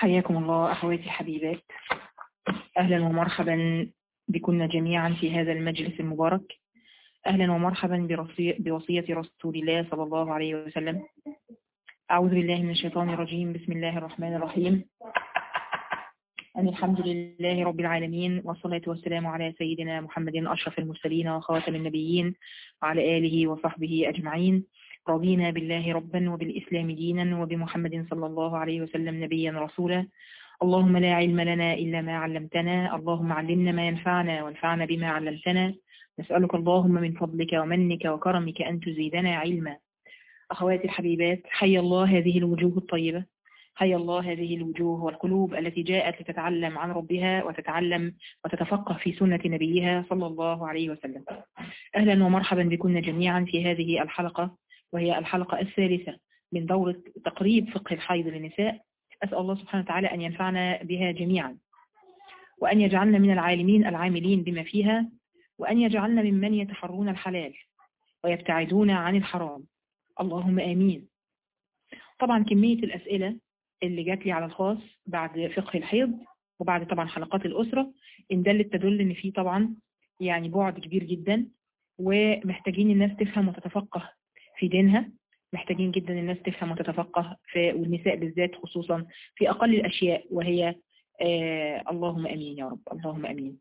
حياكم الله أخواتي الحبيبات أهلا ومرحبا بكنا جميعا في هذا المجلس المبارك أهلا ومرحبا برصي- بوصية رسول الله صلى الله عليه وسلم أعوذ بالله من الشيطان الرجيم بسم الله الرحمن الرحيم أن الحمد لله رب العالمين والصلاة والسلام على سيدنا محمد أشرف المرسلين وخاتم النبيين وعلى آله وصحبه أجمعين رضينا بالله ربا وبالإسلام دينا وبمحمد صلى الله عليه وسلم نبيا رسولا اللهم لا علم لنا إلا ما علمتنا اللهم علمنا ما ينفعنا وانفعنا بما علمتنا نسألك اللهم من فضلك ومنك وكرمك أن تزيدنا علما أخواتي الحبيبات حي الله هذه الوجوه الطيبة حي الله هذه الوجوه والقلوب التي جاءت لتتعلم عن ربها وتتعلم وتتفقه في سنة نبيها صلى الله عليه وسلم أهلا ومرحبا بكم جميعا في هذه الحلقة وهي الحلقة الثالثة من دورة تقريب فقه الحيض للنساء أسأل الله سبحانه وتعالى أن ينفعنا بها جميعا وأن يجعلنا من العالمين العاملين بما فيها وأن يجعلنا ممن يتحرون الحلال ويبتعدون عن الحرام اللهم آمين طبعا كمية الأسئلة اللي جات لي على الخاص بعد فقه الحيض وبعد طبعا حلقات الأسرة إن دلت تدل إن في طبعا يعني بعد كبير جدا ومحتاجين الناس تفهم وتتفقه في دينها محتاجين جدا الناس تفهم وتتفقه في والنساء بالذات خصوصا في أقل الأشياء وهي آه اللهم أمين يا رب اللهم أمين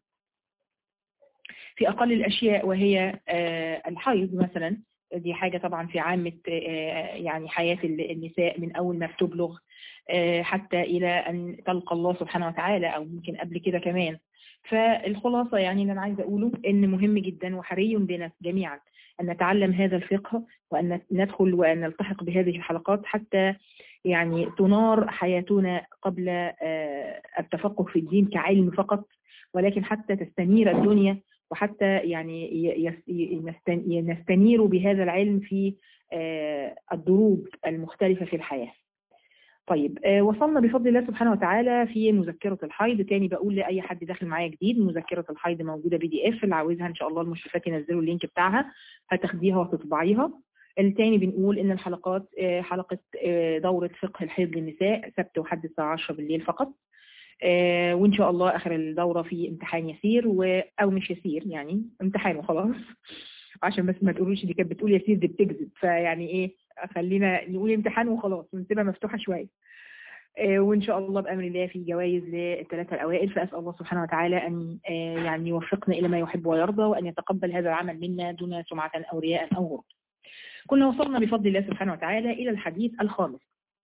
في أقل الأشياء وهي آه الحيض مثلا دي حاجة طبعا في عامة آه يعني حياة النساء من أول ما بتبلغ آه حتى إلى أن تلقى الله سبحانه وتعالى أو ممكن قبل كده كمان فالخلاصة يعني اللي أنا عايزة أقوله إن مهم جدا وحري بنا جميعا أن نتعلم هذا الفقه وأن ندخل وأن نلتحق بهذه الحلقات حتى يعني تنار حياتنا قبل التفقه في الدين كعلم فقط ولكن حتى تستنير الدنيا وحتى يعني نستنير بهذا العلم في الدروب المختلفة في الحياة طيب وصلنا بفضل الله سبحانه وتعالى في مذكرة الحيض تاني بقول لأي حد داخل معايا جديد مذكرة الحيض موجودة بي دي اف اللي عاوزها ان شاء الله المشرفات ينزلوا اللينك بتاعها هتاخديها وتطبعيها التاني بنقول ان الحلقات حلقة دورة فقه الحيض للنساء سبت وحد الساعة 10 بالليل فقط وان شاء الله اخر الدورة في امتحان يسير و... او مش يسير يعني امتحان وخلاص عشان بس ما تقولوش دي كانت بتقول يسير دي بتكذب فيعني ايه خلينا نقول امتحان وخلاص ونسيبها مفتوحة شوية وإن شاء الله بأمر الله في جوائز للثلاثة الأوائل فأسأل الله سبحانه وتعالى أن يعني يوفقنا إلى ما يحب ويرضى وأن يتقبل هذا العمل منا دون سمعة أو رياء أو غرور كنا وصلنا بفضل الله سبحانه وتعالى إلى الحديث الخامس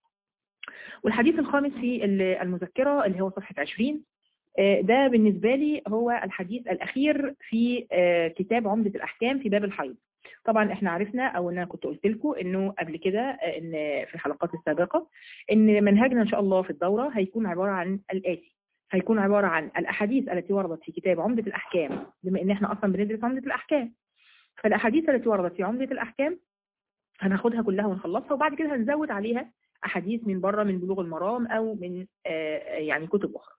والحديث الخامس في المذكرة اللي هو صفحة 20 ده بالنسبة لي هو الحديث الأخير في كتاب عمدة الأحكام في باب الحيض طبعا احنا عرفنا او انا كنت قلت لكم انه قبل كده ان في الحلقات السابقة ان منهجنا ان شاء الله في الدورة هيكون عبارة عن الآتي هيكون عبارة عن الأحاديث التي وردت في كتاب عمدة الأحكام بما ان احنا أصلا بندرس عمدة الأحكام فالأحاديث التي وردت في عمدة الأحكام هناخدها كلها ونخلصها وبعد كده هنزود عليها أحاديث من بره من بلوغ المرام أو من يعني كتب أخرى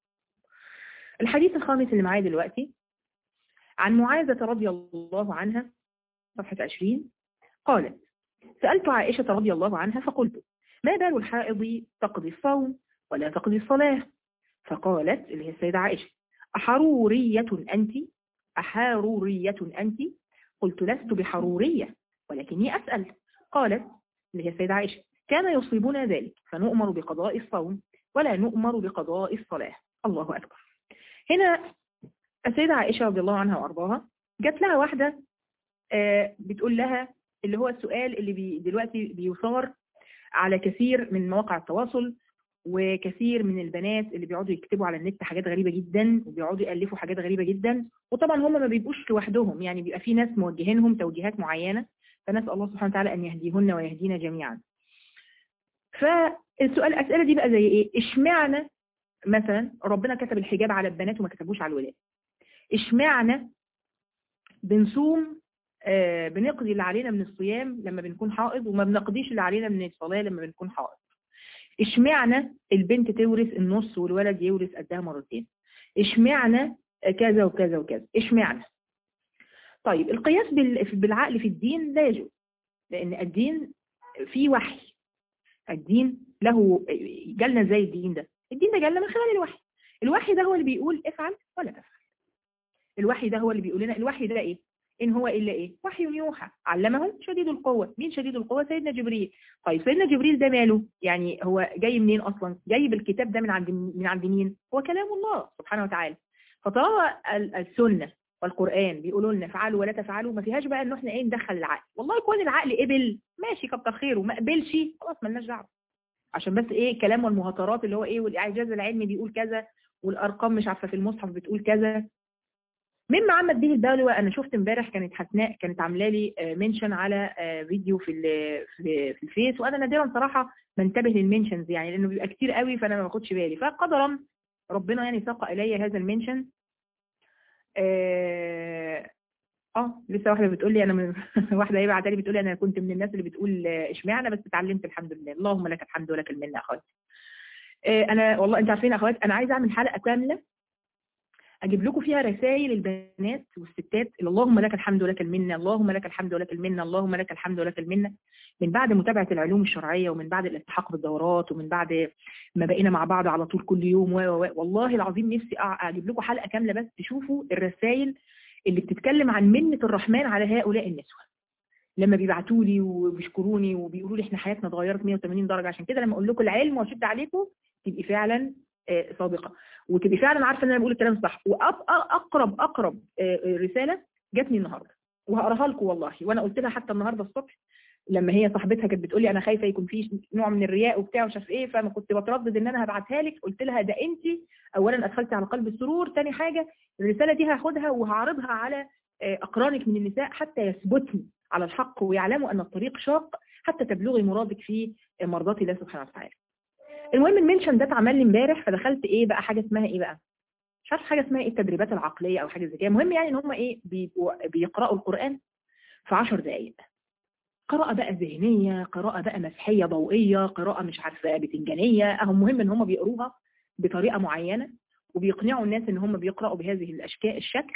الحديث الخامس اللي معايا دلوقتي عن معاذة رضي الله عنها صفحة 20 قالت سألت عائشة رضي الله عنها فقلت ما بال الحائض تقضي الصوم ولا تقضي الصلاة فقالت اللي هي السيدة عائشة أحرورية أنت أحرورية أنت قلت لست بحرورية ولكني أسأل قالت اللي هي السيدة عائشة كان يصيبنا ذلك فنؤمر بقضاء الصوم ولا نؤمر بقضاء الصلاة الله أكبر هنا السيدة عائشة رضي الله عنها وأرضاها جات لها واحدة بتقول لها اللي هو السؤال اللي بي دلوقتي بيثار على كثير من مواقع التواصل وكثير من البنات اللي بيقعدوا يكتبوا على النت حاجات غريبة جدا وبيقعدوا يألفوا حاجات غريبة جدا وطبعا هم ما بيبقوش لوحدهم يعني بيبقى في ناس موجهينهم توجيهات معينة فنسأل الله سبحانه وتعالى أن يهديهن ويهدينا جميعا فالسؤال الأسئلة دي بقى زي إيه اشمعنى مثلا ربنا كتب الحجاب على البنات وما كتبوش على الولاد اشمعنى بنصوم آه بنقضي اللي علينا من الصيام لما بنكون حائض وما بنقضيش اللي علينا من الصلاة لما بنكون حائض اشمعنى البنت تورث النص والولد يورث قدها مرتين اشمعنى كذا وكذا وكذا اشمعنى طيب القياس بالعقل في الدين لا يجوز لان الدين فيه وحي الدين له جالنا ازاي الدين ده الدين ده جالنا من خلال الوحي الوحي ده هو اللي بيقول افعل ولا تفعل الوحي ده هو اللي بيقول لنا الوحي ده ايه ان هو الا ايه وحي يوحى علمه شديد القوة مين شديد القوة سيدنا جبريل طيب سيدنا جبريل ده ماله يعني هو جاي منين اصلا جاي بالكتاب ده من عند من عند مين هو كلام الله سبحانه وتعالى فطالما السنة والقرآن بيقولوا لنا افعلوا ولا تفعلوا ما فيهاش بقى ان احنا ايه ندخل العقل والله كون العقل قبل ماشي كتر خيره ما قبلش خلاص مالناش دعوه عشان بس ايه كلام والمهاترات اللي هو ايه والاعجاز العلمي بيقول كذا والارقام مش عارفه في المصحف بتقول كذا مما عمت به البلوى انا شفت امبارح كانت حسناء كانت عامله لي منشن على فيديو في في, في الفيس وانا نادرا صراحه بنتبه للمنشنز يعني لانه بيبقى كتير قوي فانا ما باخدش بالي فقدرا ربنا يعني ساق الي هذا المنشن اه, آه لسه واحده بتقول لي انا من واحده هي بعتها لي بتقول لي انا كنت من الناس اللي بتقول اشمعنى بس اتعلمت الحمد لله اللهم لك الحمد ولك المنه اخواتي آه انا والله انت عارفين يا اخوات انا عايزه اعمل حلقه كامله اجيب لكم فيها رسائل البنات والستات اللي اللهم لك الحمد ولك المنه اللهم لك الحمد ولك المنه اللهم لك الحمد ولك المنه من بعد متابعه العلوم الشرعيه ومن بعد الالتحاق بالدورات ومن بعد ما بقينا مع بعض على طول كل يوم و والله العظيم نفسي اجيب لكم حلقه كامله بس تشوفوا الرسائل اللي بتتكلم عن منه الرحمن على هؤلاء النسوه لما بيبعتوا لي وبيشكروني وبيقولوا لي احنا حياتنا اتغيرت 180 درجه عشان كده لما اقول لكم العلم واشد عليكم تبقي فعلا صادقه وتبقي فعلا عارفه ان انا بقول الكلام صح واقرب اقرب رساله جاتني النهارده وهقراها لكم والله وانا قلت لها حتى النهارده الصبح لما هي صاحبتها كانت بتقول لي انا خايفه يكون في نوع من الرياء وبتاع ومش عارف ايه فانا كنت بتردد ان انا هبعتها لك قلت لها ده انت اولا ادخلتي على قلب السرور ثاني حاجه الرساله دي هاخدها وهعرضها على اقرانك من النساء حتى يثبتن على الحق ويعلموا ان الطريق شاق حتى تبلغي مرادك في مرضات الله سبحانه وتعالى المهم المنشن ده اتعمل لي امبارح فدخلت ايه بقى حاجه اسمها ايه بقى مش عارف حاجه اسمها ايه التدريبات العقليه او حاجه زي كده المهم يعني ان هم ايه بيقراوا القران في 10 دقائق قراءة بقى ذهنية قراءة بقى مسحية ضوئية قراءة مش عارفة بتنجانية أهم مهم ان هم بيقروها بطريقة معينة وبيقنعوا الناس ان هم بيقرأوا بهذه الاشكال الشكل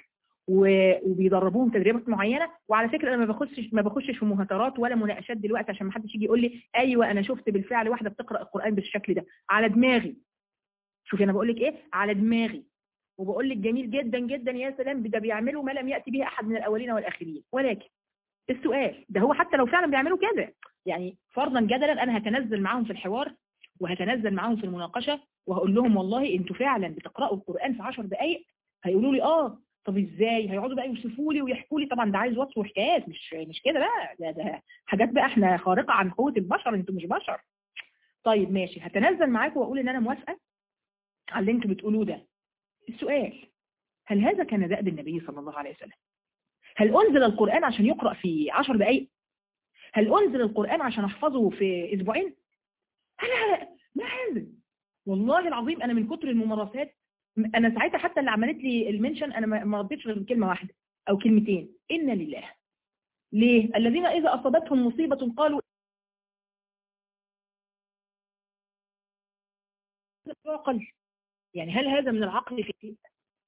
وبيدربوهم تدريبات معينه وعلى فكره انا ما بخشش ما بخشش في مهاترات ولا مناقشات دلوقتي عشان ما حدش يجي يقول لي ايوه انا شفت بالفعل واحده بتقرا القران بالشكل ده على دماغي شوفي انا بقول لك ايه على دماغي وبقول لك جميل جدا جدا يا سلام ده بيعملوا ما لم ياتي به احد من الاولين والاخرين ولكن السؤال ده هو حتى لو فعلا بيعملوا كده يعني فرضا جدلا انا هتنزل معاهم في الحوار وهتنزل معاهم في المناقشه وهقول لهم والله انتوا فعلا بتقراوا القران في 10 دقائق هيقولوا لي اه طب ازاي هيقعدوا بقى يوصفوا لي ويحكوا لي طبعا ده عايز وصف وحكايات مش مش كده بقى ده, ده حاجات بقى احنا خارقه عن قوه البشر انتوا مش بشر طيب ماشي هتنزل معاكم واقول ان انا موافقه على اللي انتوا بتقولوه ده السؤال هل هذا كان دأب النبي صلى الله عليه وسلم هل انزل القران عشان يقرا في 10 دقائق هل انزل القران عشان احفظه في اسبوعين لا ما هنزل والله العظيم انا من كتر الممارسات انا ساعتها حتى اللي عملت لي المنشن انا ما رديتش غير كلمه واحده او كلمتين انا لله ليه الذين اذا اصابتهم مصيبه قالوا عقل يعني هل هذا من العقل في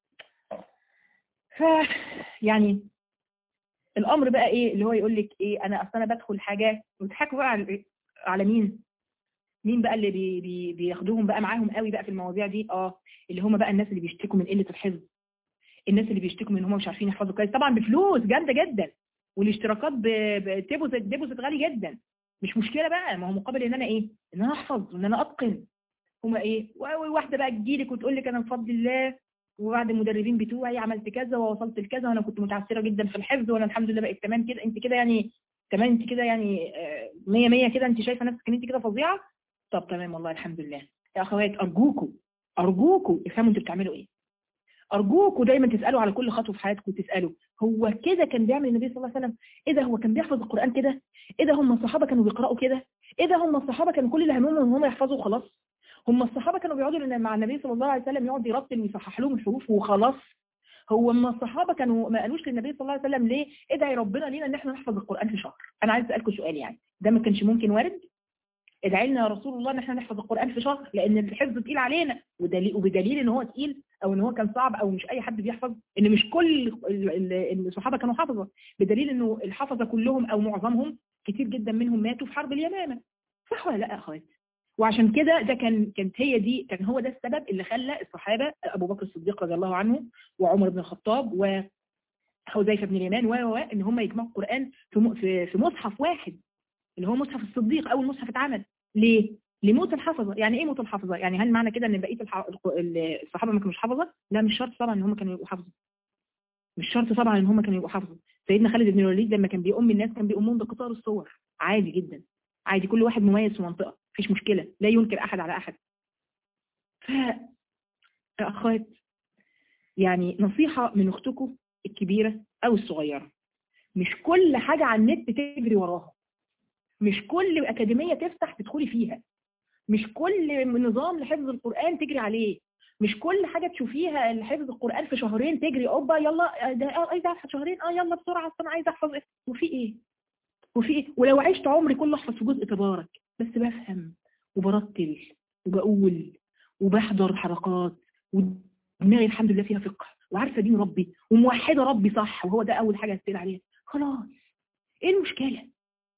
ف يعني الامر بقى ايه اللي هو يقول لك ايه انا اصل انا بدخل حاجه وتضحكوا بقى على على مين مين بقى اللي بي بي بياخدوهم بقى معاهم قوي بقى في المواضيع دي اه اللي هم بقى الناس اللي بيشتكوا من قله الحفظ الناس اللي بيشتكوا من ان هم مش عارفين يحفظوا كويس طبعا بفلوس جامده جدا والاشتراكات بتبوزت ديبوزيت غالي جدا مش مشكله بقى ما هو مقابل ان انا ايه ان انا احفظ وان انا اتقن هما ايه واحده بقى تجيلك وتقول لك انا بفضل الله وبعد المدربين بتوعي عملت كذا ووصلت لكذا وانا كنت متعثره جدا في الحفظ وانا الحمد لله بقيت تمام كده انت كده يعني تمام انت كده يعني 100 100 كده انت شايفه نفسك ان انت كده فظيعه طب تمام والله الحمد لله يا اخوات ارجوكم ارجوكم افهموا انتوا بتعملوا ايه ارجوكم دايما تسالوا على كل خطوه في حياتكم تسالوا هو كده كان بيعمل النبي صلى الله عليه وسلم ايه ده هو كان بيحفظ القران كده ايه ده هم الصحابه كانوا بيقراوا كده ايه ده هم الصحابه كانوا كل اللي همهم ان هم يحفظوا خلاص هم الصحابه كانوا بيقعدوا مع النبي صلى الله عليه وسلم يقعد يرتل ويصحح لهم الحروف وخلاص هو اما الصحابه كانوا ما قالوش للنبي صلى الله عليه وسلم ليه ادعي ربنا لينا ان احنا نحفظ القران في شهر انا عايز اسالكم سؤال يعني ده ما كانش ممكن وارد ادعي لنا يا رسول الله ان احنا نحفظ القران في شهر لان الحفظ تقيل علينا ودليل وبدليل ان هو تقيل او ان هو كان صعب او مش اي حد بيحفظ ان مش كل الصحابه كانوا حفظه بدليل انه الحفظه كلهم او معظمهم كتير جدا منهم ماتوا في حرب اليمامه صح ولا لا يا اخوات وعشان كده ده كان كانت هي دي كان هو ده السبب اللي خلى الصحابه ابو بكر الصديق رضي الله عنه وعمر بن الخطاب وحذيفه بن اليمان و ان هم يجمعوا القران في في في مصحف واحد اللي هو مصحف الصديق اول مصحف اتعمل ليه؟ لموت الحفظه يعني ايه موت الحفظه يعني هل معنى كده ان بقيه الصحابه ما كانوش حفظه لا مش شرط طبعا ان هم كانوا يبقوا حفظه مش شرط طبعا ان هم كانوا يبقوا حفظه سيدنا خالد بن الوليد لما كان بيؤم الناس كان بيؤمهم بقطار الصور عادي جدا عادي كل واحد مميز في منطقه مفيش مشكله لا ينكر احد على احد ف اخوات يعني نصيحه من اختكم الكبيره او الصغيره مش كل حاجه على النت تجري وراها مش كل اكاديميه تفتح تدخلي فيها مش كل نظام لحفظ القرآن تجري عليه مش كل حاجة تشوفيها لحفظ القرآن في شهرين تجري اوبا يلا ده اه عايزه احفظ شهرين اه يلا بسرعة اصل انا عايزه احفظ ايه وفي ايه وفي ايه ولو عشت عمري كله احفظ في جزء تبارك بس بفهم وبرتل وبقول وبحضر حلقات ودماغي الحمد لله فيها فقه وعارفة دين ربي وموحدة ربي صح وهو ده اول حاجة هستيل عليها خلاص ايه المشكلة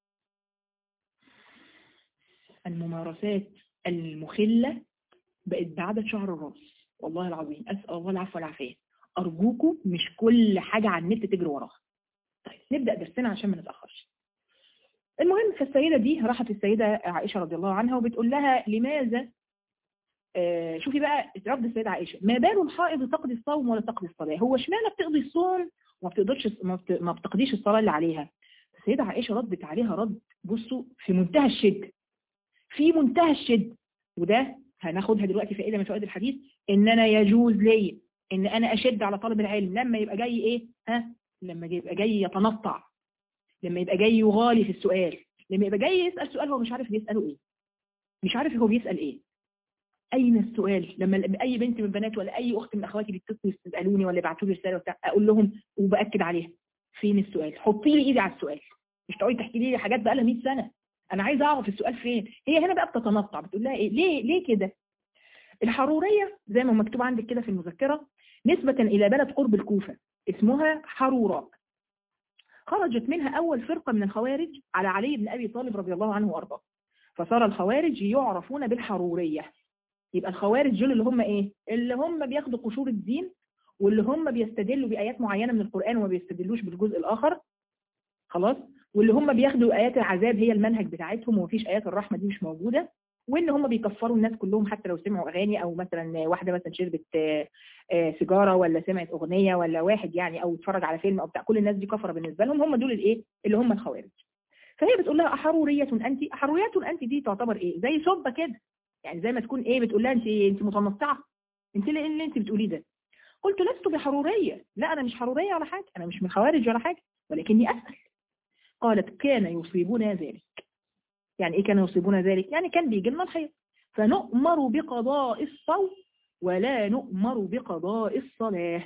الممارسات المخلة بقت بعدد شعر الراس والله العظيم أسأل الله العفو والعافية أرجوكم مش كل حاجة على النت تجري وراها طيب نبدأ درسنا عشان ما نتأخرش المهم فالسيدة دي راحت السيدة عائشة رضي الله عنها وبتقول لها لماذا آه شوفي بقى رد السيدة عائشة ما بال الحائض تقضي الصوم ولا تقضي الصلاة هو اشمعنى بتقضي الصوم وما بتقدرش ما بتقضيش الصلاة اللي عليها السيدة عائشة ردت عليها رد بصوا في منتهى الشدة في منتهى الشدة وده هناخدها دلوقتي فائدة من فوائد الحديث ان انا يجوز لي ان انا اشد على طالب العلم لما يبقى جاي ايه ها لما يبقى جاي يتنطع لما يبقى جاي يغالي في السؤال لما يبقى جاي يسأل سؤال هو مش عارف بيسأله ايه مش عارف هو بيسأل ايه اين السؤال لما اي بنت من البنات ولا اي اخت من اخواتي بيتصلوا يسالوني ولا يبعتوا لي رساله وبتاع اقول لهم وباكد عليها فين السؤال حطي لي ايدي على السؤال مش تقعدي تحكي لي حاجات بقى لها 100 سنه انا عايزه اعرف السؤال فين هي هنا بقى بتتنطع بتقول لها ايه ليه ليه كده الحروريه زي ما مكتوب عندك كده في المذكره نسبه الى بلد قرب الكوفه اسمها حروراء خرجت منها اول فرقه من الخوارج على علي بن ابي طالب رضي الله عنه وارضاه فصار الخوارج يعرفون بالحروريه يبقى الخوارج دول اللي هم ايه اللي هم بياخدوا قشور الدين واللي هم بيستدلوا بايات معينه من القران وما بيستدلوش بالجزء الاخر خلاص واللي هم بياخدوا ايات العذاب هي المنهج بتاعتهم ومفيش ايات الرحمه دي مش موجوده وان هم بيكفروا الناس كلهم حتى لو سمعوا اغاني او مثلا واحده مثلا شربت سيجاره ولا سمعت اغنيه ولا واحد يعني او اتفرج على فيلم او بتاع كل الناس دي كفره بالنسبه لهم هم دول الايه اللي هم الخوارج فهي بتقول لها احروريه انت احروريه انت دي تعتبر ايه زي سبه كده يعني زي ما تكون ايه بتقول لها انت انت متنطعه انت ايه اللي انت بتقوليه ده قلت لست بحروريه لا انا مش حروريه ولا حاجه انا مش من خوارج ولا حاجه ولكني اسال قالت كان يصيبنا ذلك يعني ايه كان يصيبنا ذلك يعني كان بيجي لنا الحيض فنؤمر بقضاء الصوم ولا نؤمر بقضاء الصلاة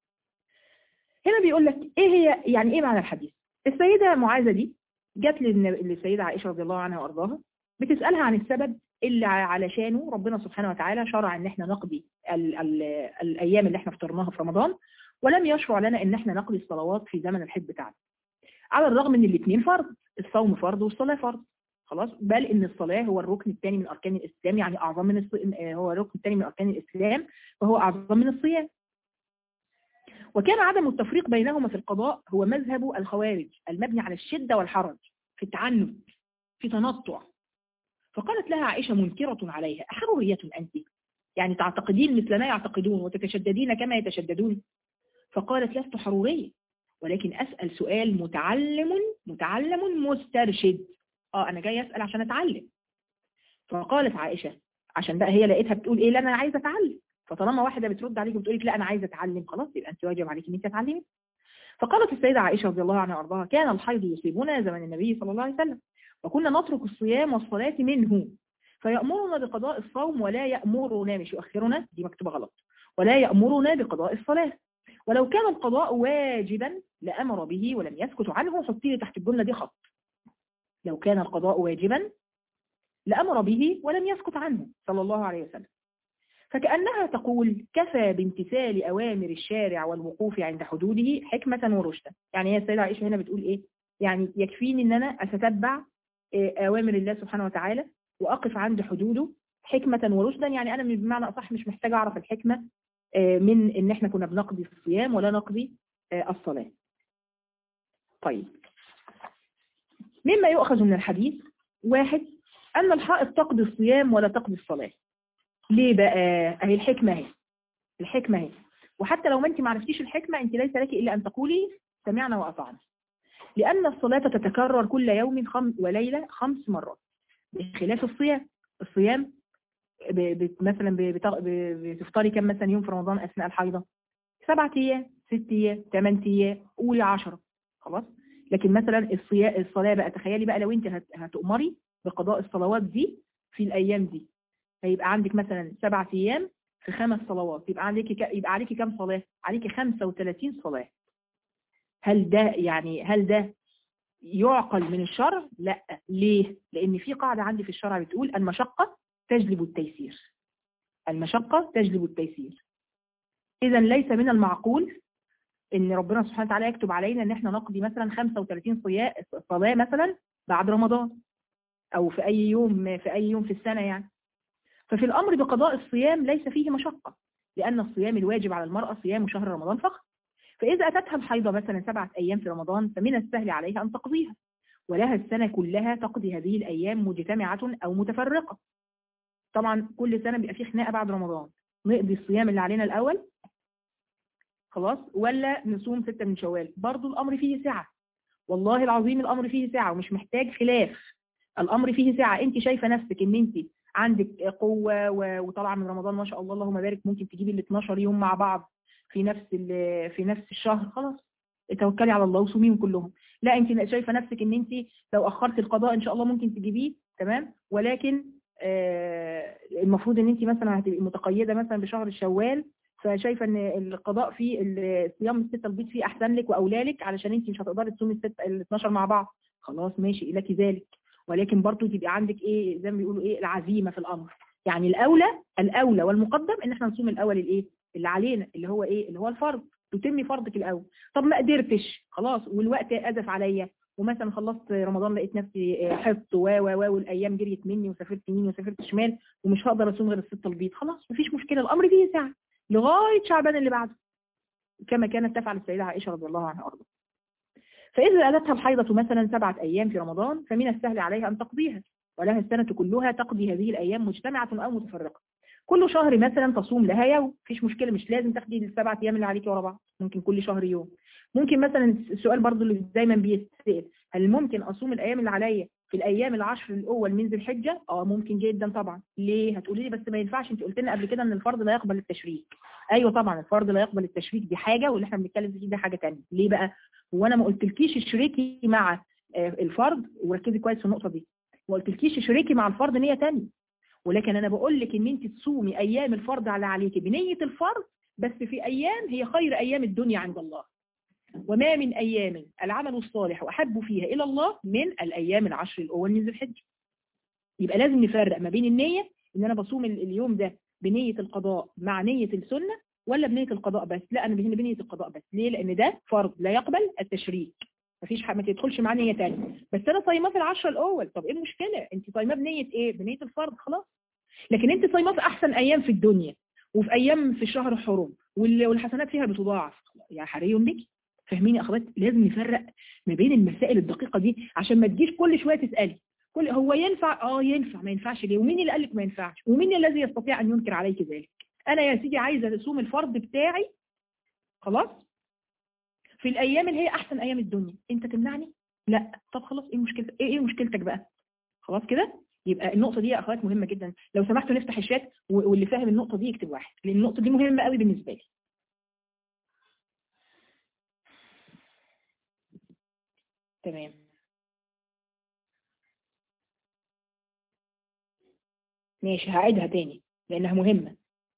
هنا بيقول لك ايه هي يعني ايه معنى الحديث السيدة معاذة دي جت للسيدة عائشة رضي الله عنها وارضاها بتسألها عن السبب اللي علشانه ربنا سبحانه وتعالى شرع ان احنا نقضي ال ال الايام اللي احنا فطرناها في رمضان ولم يشرع لنا ان احنا نقضي الصلوات في زمن الحج بتاعنا على الرغم ان الاثنين فرض الصوم فرض والصلاة فرض خلاص بل ان الصلاة هو الركن الثاني من اركان الاسلام يعني اعظم من الص... هو الركن الثاني من اركان الاسلام وهو اعظم من الصيام وكان عدم التفريق بينهما في القضاء هو مذهب الخوارج المبني على الشدة والحرج في التعنت في تنطع فقالت لها عائشة منكرة عليها أحرورية أنت يعني تعتقدين مثل ما يعتقدون وتتشددين كما يتشددون فقالت لست حرورية ولكن أسأل سؤال متعلم متعلم مسترشد اه انا جاي اسال عشان اتعلم فقالت عائشه عشان بقى هي لقيتها بتقول ايه لا انا عايزه اتعلم فطالما واحده بترد عليك وبتقول لك لا انا عايزه اتعلم خلاص يبقى انت واجب عليك ان انت تتعلمي فقالت السيده عائشه رضي الله عنها وارضاها كان الحيض يصيبنا زمن النبي صلى الله عليه وسلم وكنا نترك الصيام والصلاه منه فيأمرنا بقضاء الصوم ولا يأمرنا مش يؤخرنا دي مكتوبه غلط ولا يأمرنا بقضاء الصلاه ولو كان القضاء واجبا لأمر به ولم يسكت عنه حطي لي تحت الجمله دي خط لو كان القضاء واجبا لأمر به ولم يسكت عنه صلى الله عليه وسلم فكأنها تقول كفى بامتثال أوامر الشارع والوقوف عند حدوده حكمة ورشدا يعني هي السيدة عائشة هنا بتقول إيه يعني يكفيني أن أنا أتتبع أوامر الله سبحانه وتعالى وأقف عند حدوده حكمة ورشدا يعني أنا بمعنى أصح مش محتاجة أعرف الحكمة من إن إحنا كنا بنقضي الصيام ولا نقضي الصلاة طيب مما يؤخذ من الحديث واحد أن الحائط تقضي الصيام ولا تقضي الصلاة ليه بقى أهي الحكمة اهي الحكمة اهي وحتى لو ما أنت ما عرفتيش الحكمة أنت ليس لك إلا أن تقولي سمعنا وأطعنا لأن الصلاة تتكرر كل يوم خمس وليلة خمس مرات بخلاف الصيام الصيام ب... ب... مثلا بتفطري كم مثلا يوم في رمضان أثناء الحيضة سبعة أيام ست أيام ثمان أيام قولي عشرة خلاص لكن مثلا الصيام الصلاة بقى تخيلي بقى لو أنت هت... هتؤمري بقضاء الصلوات دي في الأيام دي هيبقى عندك مثلا سبعة أيام في خمس صلوات يبقى عليكي ك... يبقى عليكي كم صلاة؟ عليكي 35 صلاة هل ده يعني هل ده يعقل من الشرع؟ لا ليه؟ لأن في قاعدة عندي في الشرع بتقول المشقة تجلب التيسير المشقة تجلب التيسير إذا ليس من المعقول ان ربنا سبحانه وتعالى يكتب علينا ان احنا نقضي مثلا 35 صلاة مثلا بعد رمضان او في اي يوم في اي يوم في السنة يعني ففي الامر بقضاء الصيام ليس فيه مشقة لان الصيام الواجب على المرأة صيام شهر رمضان فقط فاذا اتتها الحيضة مثلا سبعة ايام في رمضان فمن السهل عليها ان تقضيها ولها السنة كلها تقضي هذه الايام مجتمعة او متفرقة طبعا كل سنة بيبقى في خناقة بعد رمضان نقضي الصيام اللي علينا الاول خلاص ولا نصوم ستة من شوال برضو الأمر فيه سعة والله العظيم الأمر فيه سعة ومش محتاج خلاف الأمر فيه سعة أنت شايفة نفسك أن أنت عندك قوة وطالعة من رمضان ما شاء الله اللهم بارك ممكن تجيبي ال 12 يوم مع بعض في نفس في نفس الشهر خلاص توكلي على الله وصوميهم كلهم لا انت شايفه نفسك ان انت لو اخرت القضاء ان شاء الله ممكن تجيبيه تمام ولكن آه المفروض ان انت مثلا هتبقي متقيده مثلا بشهر الشوال فشايفه ان القضاء في صيام الستة البيض فيه احسن لك واولى لك علشان انت مش هتقدري تصومي الست ال 12 مع بعض خلاص ماشي لك ذلك ولكن برضه تبقى عندك ايه زي ما بيقولوا ايه العزيمه في الامر يعني الاولى الاولى والمقدم ان احنا نصوم الاول الايه اللي علينا اللي هو ايه اللي هو الفرض تتمي فرضك الاول طب ما قدرتش خلاص والوقت ازف عليا ومثلا خلصت رمضان لقيت نفسي حفظت و و و والايام جريت مني وسافرت يمين وسافرت شمال ومش هقدر اصوم غير الستة البيض خلاص مفيش مشكله الامر فيه ساعه لغاية شعبان اللي بعده كما كانت تفعل السيدة عائشة رضي الله عنها أرضا فإذا أتتها الحيضة مثلا سبعة أيام في رمضان فمن السهل عليها أن تقضيها ولها السنة كلها تقضي هذه الأيام مجتمعة أو متفرقة كل شهر مثلا تصوم لها يوم مفيش مشكلة مش لازم تاخدي السبعة أيام اللي عليكي ورا بعض ممكن كل شهر يوم ممكن مثلا السؤال برضو اللي دايما بيتسأل هل ممكن أصوم الأيام اللي عليا في الايام العشر الاول من ذي الحجه اه ممكن جدا طبعا ليه هتقولي لي بس ما ينفعش انت قلت لنا قبل كده ان الفرض لا يقبل التشريك ايوه طبعا الفرض لا يقبل التشريك دي حاجه واللي احنا بنتكلم فيه ده حاجه ثانيه ليه بقى هو انا ما قلتلكيش اشركي مع الفرض وركزي كويس في النقطه دي ما قلتلكيش اشركي مع الفرض نيه ثانيه ولكن انا بقول لك ان انت تصومي ايام الفرض على عليكي بنيه الفرض بس في ايام هي خير ايام الدنيا عند الله وما من أيام العمل الصالح أحب فيها إلى الله من الأيام العشر الأول من ذي الحجة يبقى لازم نفرق ما بين النية إن أنا بصوم اليوم ده بنية القضاء مع نية السنة ولا بنية القضاء بس لا أنا بنية القضاء بس ليه لأن ده فرض لا يقبل التشريك مفيش حاجة ما تدخلش مع نية تانية بس أنا صايمة في العشر الأول طب إيه المشكلة أنت صايمة بنية إيه بنية الفرض خلاص لكن أنت صايمة في أحسن أيام في الدنيا وفي أيام في الشهر الحرم والحسنات فيها بتضاعف يا حري بك فاهمين يا اخوات لازم نفرق ما بين المسائل الدقيقة دي عشان ما تجيش كل شوية تسألي كل هو ينفع اه ينفع ما ينفعش ليه ومين اللي قال لك ما ينفعش ومين الذي يستطيع ان ينكر عليك ذلك انا يا سيدي عايزه اصوم الفرض بتاعي خلاص في الايام اللي هي احسن ايام الدنيا انت تمنعني لا طب خلاص ايه مشكلتك ايه, إيه مشكلتك بقى خلاص كده يبقى النقطة دي يا اخوات مهمة جدا لو سمحتوا نفتح الشات واللي فاهم النقطة دي يكتب واحد لان النقطة دي مهمة قوي بالنسبة لي تمام ماشي هعيدها تاني لأنها مهمة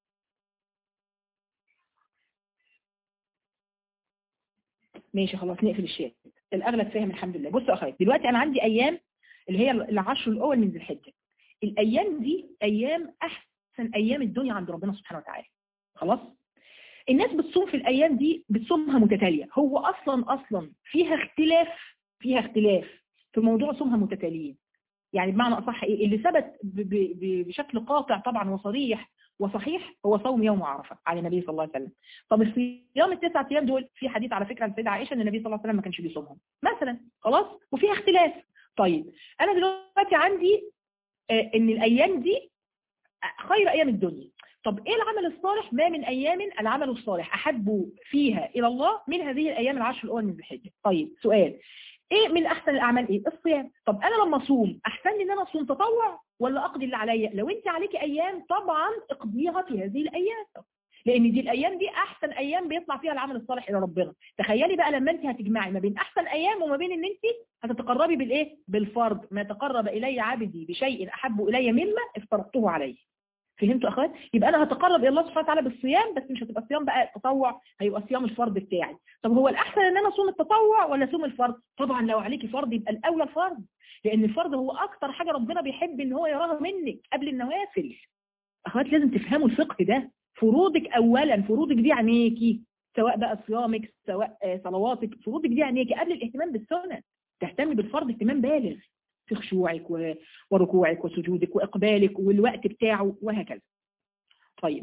ماشي خلاص نقفل الشات الأغلب فاهم الحمد لله بصوا أخواتي دلوقتي أنا عندي أيام اللي هي العشر الأول من ذي الحجة الأيام دي أيام أحسن أيام الدنيا عند ربنا سبحانه وتعالى خلاص الناس بتصوم في الأيام دي بتصومها متتالية هو أصلا أصلا فيها اختلاف فيها اختلاف في موضوع صومها متتاليين يعني بمعنى اصح ايه اللي ثبت ب- ب- ب- بشكل قاطع طبعا وصريح وصحيح هو صوم يوم عرفه على النبي صلى الله عليه وسلم طب الصيام التسعة ايام دول في حديث على فكره عن السيده عائشه ان النبي صلى الله عليه وسلم ما كانش بيصومهم مثلا خلاص وفيها اختلاف طيب انا دلوقتي عندي آه، ان الايام دي خير ايام الدنيا طب ايه العمل الصالح ما من ايام العمل الصالح احب فيها الى الله من هذه الايام العشر الاول من ذي الحجه طيب سؤال ايه من احسن الاعمال ايه الصيام طب انا لما اصوم احسن لي ان انا اصوم تطوع ولا اقضي اللي عليا لو انت عليكي ايام طبعا اقضيها في هذه الايام لان دي الايام دي احسن ايام بيطلع فيها العمل الصالح الى ربنا تخيلي بقى لما انت هتجمعي ما بين احسن ايام وما بين ان انت هتتقربي بالايه بالفرض ما تقرب الي عبدي بشيء احب الي مما افترضته عليه فهمتوا اخوات يبقى انا هتقرب الى الله سبحانه وتعالى بالصيام بس مش هتبقى صيام بقى تطوع هيبقى صيام الفرض بتاعي طب هو الاحسن ان انا اصوم التطوع ولا اصوم الفرض طبعا لو عليكي فرض يبقى الاولى الفرض لان الفرض هو اكتر حاجه ربنا بيحب ان هو يراها منك قبل النوافل اخوات لازم تفهموا الفقه ده فروضك اولا فروضك دي عينيكي سواء بقى صيامك سواء آه، صلواتك فروضك دي عينيكي قبل الاهتمام بالسنه تهتمي بالفرض اهتمام بالغ في خشوعك و- وركوعك وسجودك واقبالك والوقت بتاعه وهكذا طيب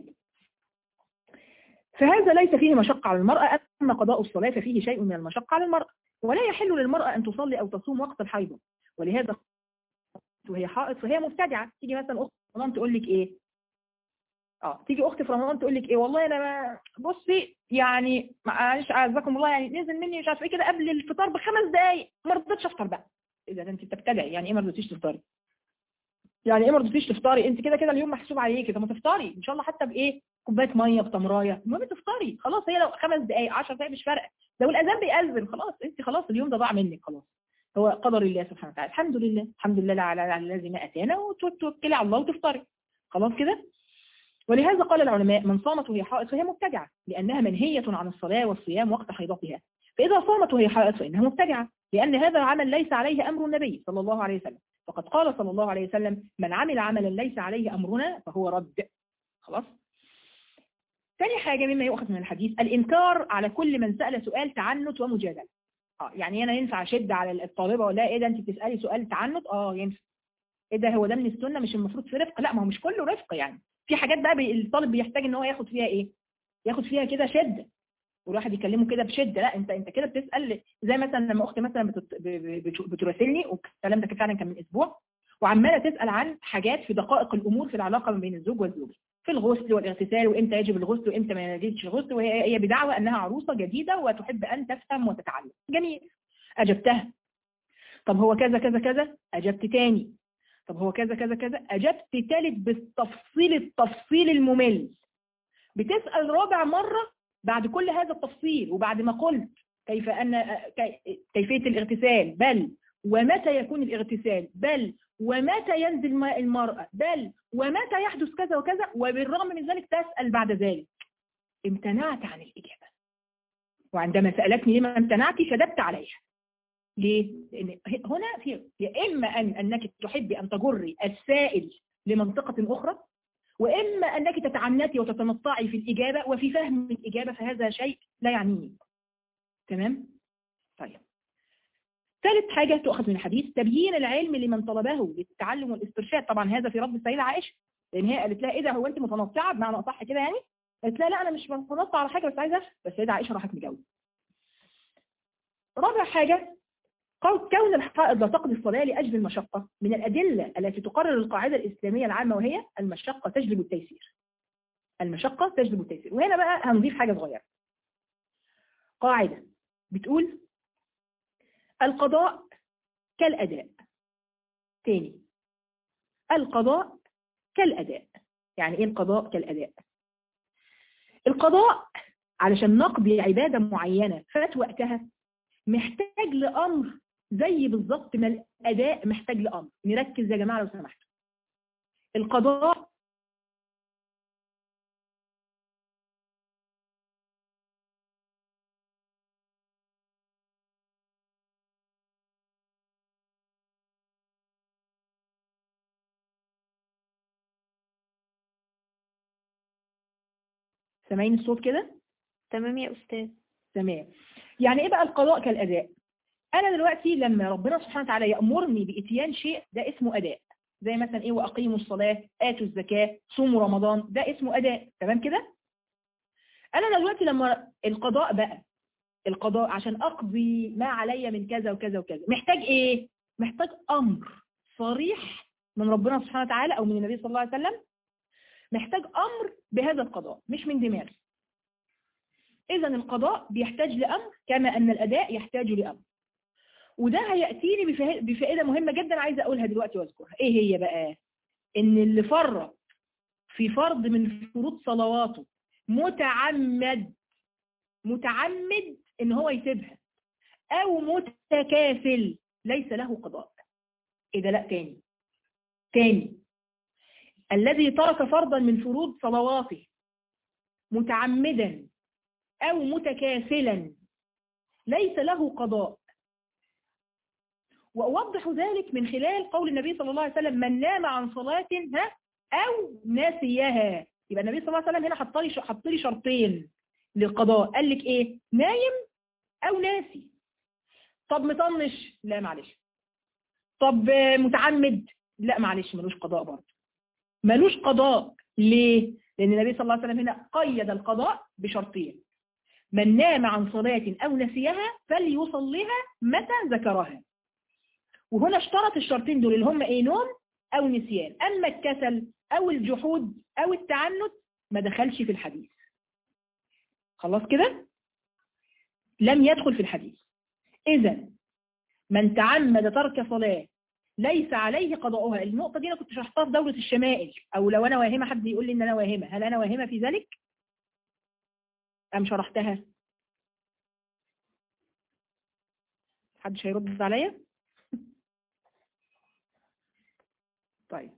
فهذا ليس فيه مشقة على المرأة أما قضاء الصلاة ففيه شيء من المشقة على المرأة ولا يحل للمرأة أن تصلي أو تصوم وقت الحيض ولهذا وهي حائض فهي مبتدعة تيجي مثلا أخت في رمضان تقول لك إيه اه تيجي أختي في رمضان تقول لك إيه والله أنا ما بصي يعني معلش أعزكم الله يعني نزل مني مش عارف إيه كده قبل الفطار بخمس دقايق ما رضيتش أفطر بقى إذا أنت بتبتدعي يعني إيه ما رضيتيش تفطري يعني ايه ما رضيتيش تفطري انت كده كده اليوم محسوب عليكي طب ما تفطري ان شاء الله حتى بايه كوبايه ميه بتمرايه المهم تفطري خلاص هي لو خمس دقائق 10 دقائق مش فارقه لو الاذان بيأذن خلاص انت خلاص اليوم ده ضاع منك خلاص هو قدر الله سبحانه وتعالى الحمد لله الحمد لله على على الذي ما اتانا وتوكلي على الله وتفطري خلاص كده ولهذا قال العلماء من صامت وهي حائض فهي مبتدعه لانها منهيه عن الصلاه والصيام وقت حيضتها فاذا صامت وهي حائض فانها مبتدعه لان هذا العمل ليس عليه امر النبي صلى الله عليه وسلم فقد قال صلى الله عليه وسلم من عمل عملا ليس عليه أمرنا فهو رد خلاص ثاني حاجة مما يؤخذ من الحديث الإنكار على كل من سأل سؤال تعنت ومجادلة اه يعني أنا ينفع أشد على الطالبة ولا إيه ده أنت بتسألي سؤال تعنت اه ينفع إيه ده هو ده من السنة مش المفروض في رفق لا ما هو مش كله رفق يعني في حاجات بقى بي- الطالب بيحتاج إن هو ياخد فيها إيه ياخد فيها كده شدة والواحد يكلمه كده بشده لا انت انت كده بتسال زي مثلا لما اختي مثلا بتت- ب- ب- بت- بتراسلني والكلام ده كان فعلا كان من اسبوع وعماله تسال عن حاجات في دقائق الامور في العلاقه ما بين الزوج والزوجه في الغسل والاغتسال وامتى يجب الغسل وامتى ما يجبش الغسل وهي هي بدعوى انها عروسه جديده وتحب ان تفهم وتتعلم جميل اجبتها طب هو كذا كذا كذا اجبت تاني طب هو كذا كذا كذا اجبت تالت بالتفصيل التفصيل الممل بتسال رابع مره بعد كل هذا التفصيل وبعد ما قلت كيف أن كي- كيفية الاغتسال بل ومتى يكون الاغتسال بل ومتى ينزل ماء المرأة بل ومتى يحدث كذا وكذا وبالرغم من ذلك تسأل بعد ذلك امتنعت عن الإجابة وعندما سألتني لما امتنعت شددت عليها ليه؟ لأن هنا في يا إما أن أنك تحبي أن تجري السائل لمنطقة أخرى وإما أنك تتعنتي وتتنطعي في الإجابة وفي فهم الإجابة فهذا شيء لا يعنيني تمام؟ طيب ثالث حاجة تؤخذ من الحديث تبيين العلم لمن طلبه للتعلم والاسترشاد طبعا هذا في رد السيدة عائشة لأن هي قالت لها إيه ده هو أنت متنطعة بمعنى أصح كده يعني؟ قالت لها لا أنا مش متنطعة على حاجة بس عايزة أفهم. بس السيدة عائشة راحت مجاوبة رابع حاجة قول كون الحائض لا تقضي الصلاة لأجل المشقة من الأدلة التي تقرر القاعدة الإسلامية العامة وهي المشقة تجلب التيسير المشقة تجلب التيسير وهنا بقى هنضيف حاجة صغيرة قاعدة بتقول القضاء كالأداء تاني القضاء كالأداء يعني ايه القضاء كالأداء القضاء علشان نقضي عبادة معينة فات وقتها محتاج لأمر زي بالظبط ما الأداء محتاج لأمر نركز يا جماعة لو سمحتوا القضاء سامعين الصوت كده تمام يا أستاذ تمام يعني ايه بقى القضاء كالأداء انا دلوقتي لما ربنا سبحانه وتعالى يأمرني بإتيان شيء ده اسمه أداء زي مثلا ايه واقيموا الصلاة آتوا الزكاة صوموا رمضان ده اسمه أداء تمام كده انا دلوقتي لما القضاء بقى القضاء عشان اقضي ما علي من كذا وكذا وكذا محتاج ايه محتاج امر صريح من ربنا سبحانه وتعالى او من النبي صلى الله عليه وسلم محتاج امر بهذا القضاء مش من دماغي اذا القضاء بيحتاج لامر كما ان الاداء يحتاج لامر وده هيأتيني بفائدة مهمة جدا عايزة اقولها دلوقتي واذكرها ايه هي بقى ان اللي فرط في فرض من فروض صلواته متعمد متعمد ان هو يسيبها او متكاسل ليس له قضاء ايه ده لا تاني تاني الذي ترك فرضا من فروض صلواته متعمدا او متكاسلا ليس له قضاء وأوضح ذلك من خلال قول النبي صلى الله عليه وسلم من نام عن صلاة ها أو نسيها يبقى النبي صلى الله عليه وسلم هنا حط لي حط لي شرطين للقضاء قال لك ايه نايم او ناسي طب مطنش لا معلش طب متعمد لا معلش ملوش قضاء برضه ملوش قضاء ليه لان النبي صلى الله عليه وسلم هنا قيد القضاء بشرطين من نام عن صلاة او نسيها فليصليها متى ذكرها وهنا اشترط الشرطين دول اللي هم ايه نوم او نسيان اما الكسل او الجحود او التعنت ما دخلش في الحديث خلاص كده لم يدخل في الحديث اذا من تعمد ترك صلاة ليس عليه قضاؤها النقطة دي انا كنت شرحتها في دورة الشمائل او لو انا واهمة حد يقول لي ان انا واهمة هل انا واهمة في ذلك ام شرحتها حدش هيرد عليا طيب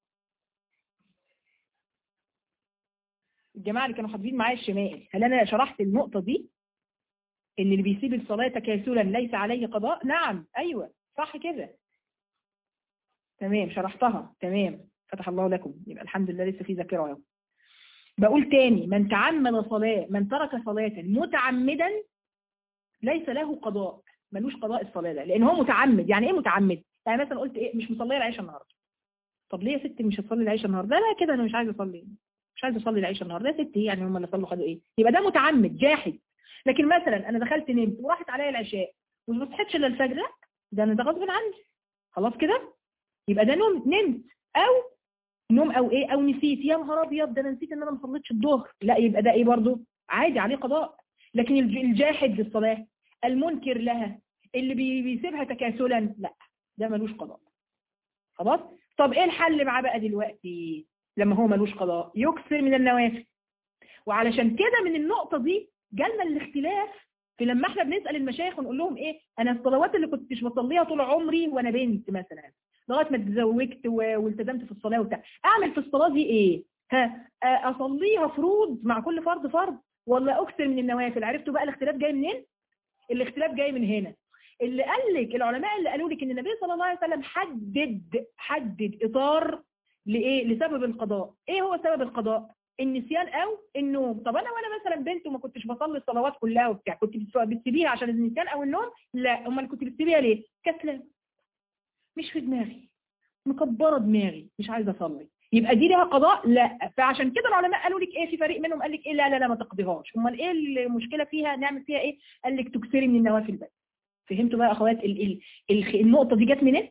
الجماعة اللي كانوا حاضرين معايا الشمائل هل أنا شرحت النقطة دي إن اللي بيسيب الصلاة تكاسلا ليس عليه قضاء نعم أيوة صح كده تمام شرحتها تمام فتح الله لكم يبقى الحمد لله لسه في ذاكرة اهو بقول تاني من تعمد صلاة من ترك صلاة متعمدا ليس له قضاء ملوش قضاء الصلاة ده لأن هو متعمد يعني إيه متعمد يعني مثلا قلت إيه مش مصلية العشاء النهاردة طب ليه يا ستي مش هتصلي العشاء النهارده لا كده انا مش عايزه اصلي مش عايزه اصلي العشاء النهارده يا ستي يعني هم اللي صلوا خدوا ايه يبقى ده متعمد جاحد لكن مثلا انا دخلت نمت وراحت عليا العشاء وما صحيتش الا الفجر لا ده انا ده غصب عني خلاص كده يبقى ده نوم نمت او نوم او ايه او نسيت يا نهار ابيض ده انا نسيت ان انا ما صليتش الظهر لا يبقى ده ايه برضه عادي عليه قضاء لكن الجاحد للصلاه المنكر لها اللي بيسيبها تكاسلا لا ده ملوش قضاء خلاص طب ايه الحل معاه بقى دلوقتي لما هو ملوش قضاء يكثر من النوافل وعلشان كده من النقطة دي جالنا الاختلاف في لما احنا بنسأل المشايخ ونقول لهم ايه انا الصلوات اللي كنتش بصليها طول عمري وانا بنت مثلا لغايه ما اتزوجت والتزمت في الصلاة وبتاع اعمل في الصلاة دي ايه ها اصليها فروض مع كل فرض فرض ولا اكثر من النوافل عرفتوا بقى الاختلاف جاي منين الاختلاف جاي من هنا اللي قال لك العلماء اللي قالوا لك ان النبي صلى الله عليه وسلم حدد حدد اطار لايه لسبب القضاء ايه هو سبب القضاء النسيان او النوم طب انا وانا مثلا بنت وما كنتش بصلي الصلوات كلها وبتاع كنت بتسيبيها عشان النسيان او النوم لا امال كنت بتسيبيها ليه كسلان مش في دماغي مكبره دماغي مش عايزه اصلي يبقى دي ليها قضاء لا فعشان كده العلماء قالوا لك ايه في فريق منهم قال لك ايه لا لا لا ما تقضيهاش امال ايه المشكله فيها نعمل فيها ايه قال لك تكسري من النوافل بس فهمتوا بقى اخوات ال ال ال النقطة دي جت منين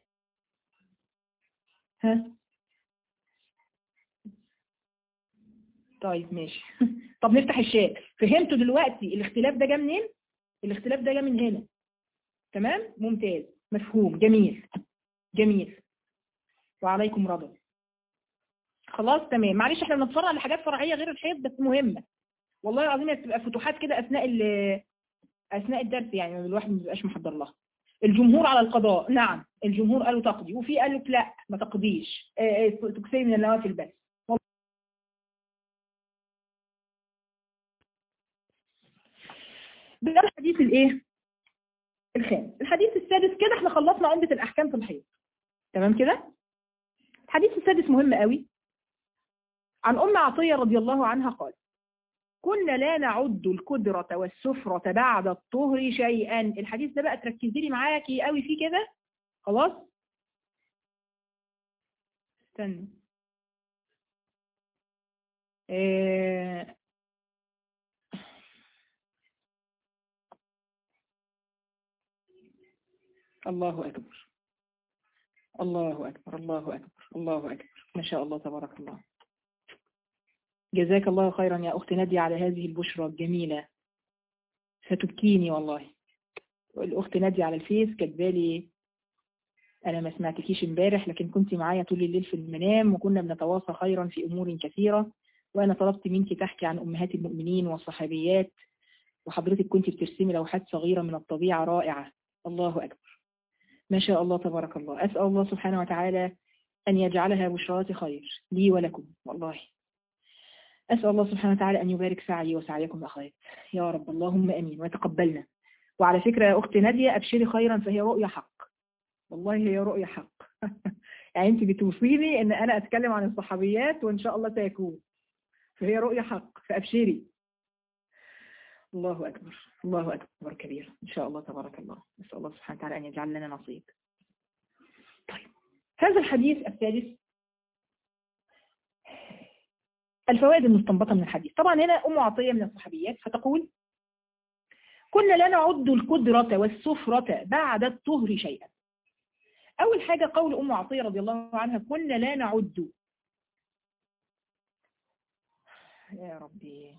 ها طيب ماشي طب نفتح الشات فهمتوا دلوقتي الاختلاف ده جه منين الاختلاف ده جه من هنا تمام ممتاز مفهوم جميل جميل وعليكم رضا خلاص تمام معلش احنا بنتفرع لحاجات فرعية غير الحيض بس مهمة والله العظيم بتبقى فتوحات كده اثناء أثناء الدرس يعني الواحد ما بيبقاش محضر لها الجمهور على القضاء نعم الجمهور قالوا تقضي وفي قالوا لا ما تقضيش تكسري من النوافل بس ده الحديث الايه الخامس الحديث السادس كده احنا خلصنا عمدة الاحكام في الحيض تمام كده الحديث السادس مهم قوي عن ام عطية رضي الله عنها قال كنا لا نعد الكدرة والسفرة بعد الطهر شيئا الحديث ده بقى تركزي لي معاكي قوي فيه كده خلاص استنى آه الله أكبر الله أكبر الله أكبر الله أكبر ما شاء الله تبارك الله جزاك الله خيرا يا أخت نادية على هذه البشرى الجميلة ستبكيني والله الأخت نادية على الفيس كاتبالي أنا ما سمعتكيش امبارح لكن كنت معايا طول الليل في المنام وكنا بنتواصى خيرا في أمور كثيرة وأنا طلبت منك تحكي عن أمهات المؤمنين والصحابيات وحضرتك كنت بترسمي لوحات صغيرة من الطبيعة رائعة الله أكبر ما شاء الله تبارك الله أسأل الله سبحانه وتعالى أن يجعلها بشرات خير لي ولكم والله أسأل الله سبحانه وتعالى أن يبارك سعي وسعيكم أخوات يا رب اللهم أمين وتقبلنا وعلى فكرة يا أختي نادية أبشري خيرا فهي رؤية حق والله هي رؤية حق يعني أنت بتوصيني أن أنا أتكلم عن الصحابيات وإن شاء الله سيكون فهي رؤية حق فأبشري الله أكبر الله أكبر كبير إن شاء الله تبارك الله نسأل الله سبحانه وتعالى أن يجعل لنا نصيب طيب هذا الحديث الثالث الفوائد المستنبطة من الحديث طبعا هنا أم عطية من الصحابيات فتقول كنا لا نعد القدرة والسفرة بعد الطهر شيئا أول حاجة قول أم عطية رضي الله عنها كنا لا نعد يا ربي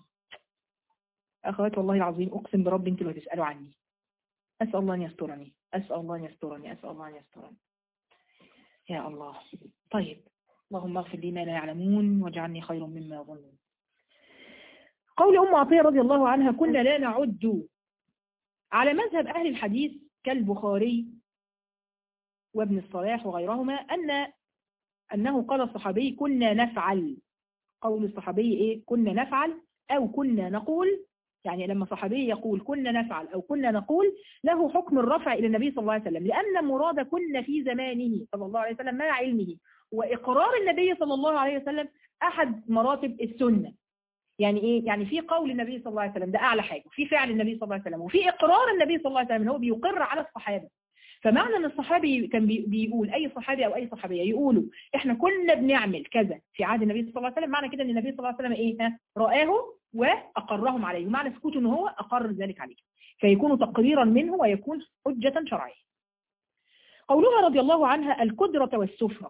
أخوات والله العظيم أقسم برب أنت اللي هتسألوا عني أسأل الله أن يسترني أسأل الله أن يسترني أسأل الله أن يسترني يا الله طيب اللهم اغفر لي ما لا يعلمون واجعلني خير مما يظنون قول أم عطية رضي الله عنها كنا لا نعد على مذهب أهل الحديث كالبخاري وابن الصلاح وغيرهما أن أنه قال الصحابي كنا نفعل قول الصحابي إيه كنا نفعل أو كنا نقول يعني لما صحابي يقول كنا نفعل أو كنا نقول له حكم الرفع إلى النبي صلى الله عليه وسلم لأن مراد كنا في زمانه صلى الله عليه وسلم مع علمه وإقرار النبي صلى الله عليه وسلم أحد مراتب السنة يعني إيه؟ يعني في قول النبي صلى الله عليه وسلم ده أعلى حاجة وفي فعل النبي صلى الله عليه وسلم وفي إقرار النبي صلى الله عليه وسلم هو بيقر على الصحابة فمعنى ان الصحابي كان بيقول اي صحابي او اي صحابيه يقولوا احنا كنا بنعمل كذا في عهد النبي صلى الله عليه وسلم معنى كده ان النبي صلى الله عليه وسلم ايه رآه واقرهم عليه ومعنى سكوته ان هو اقر ذلك عليه فيكون تقريرا منه ويكون حجة شرعية قولها رضي الله عنها القدرة والسفرة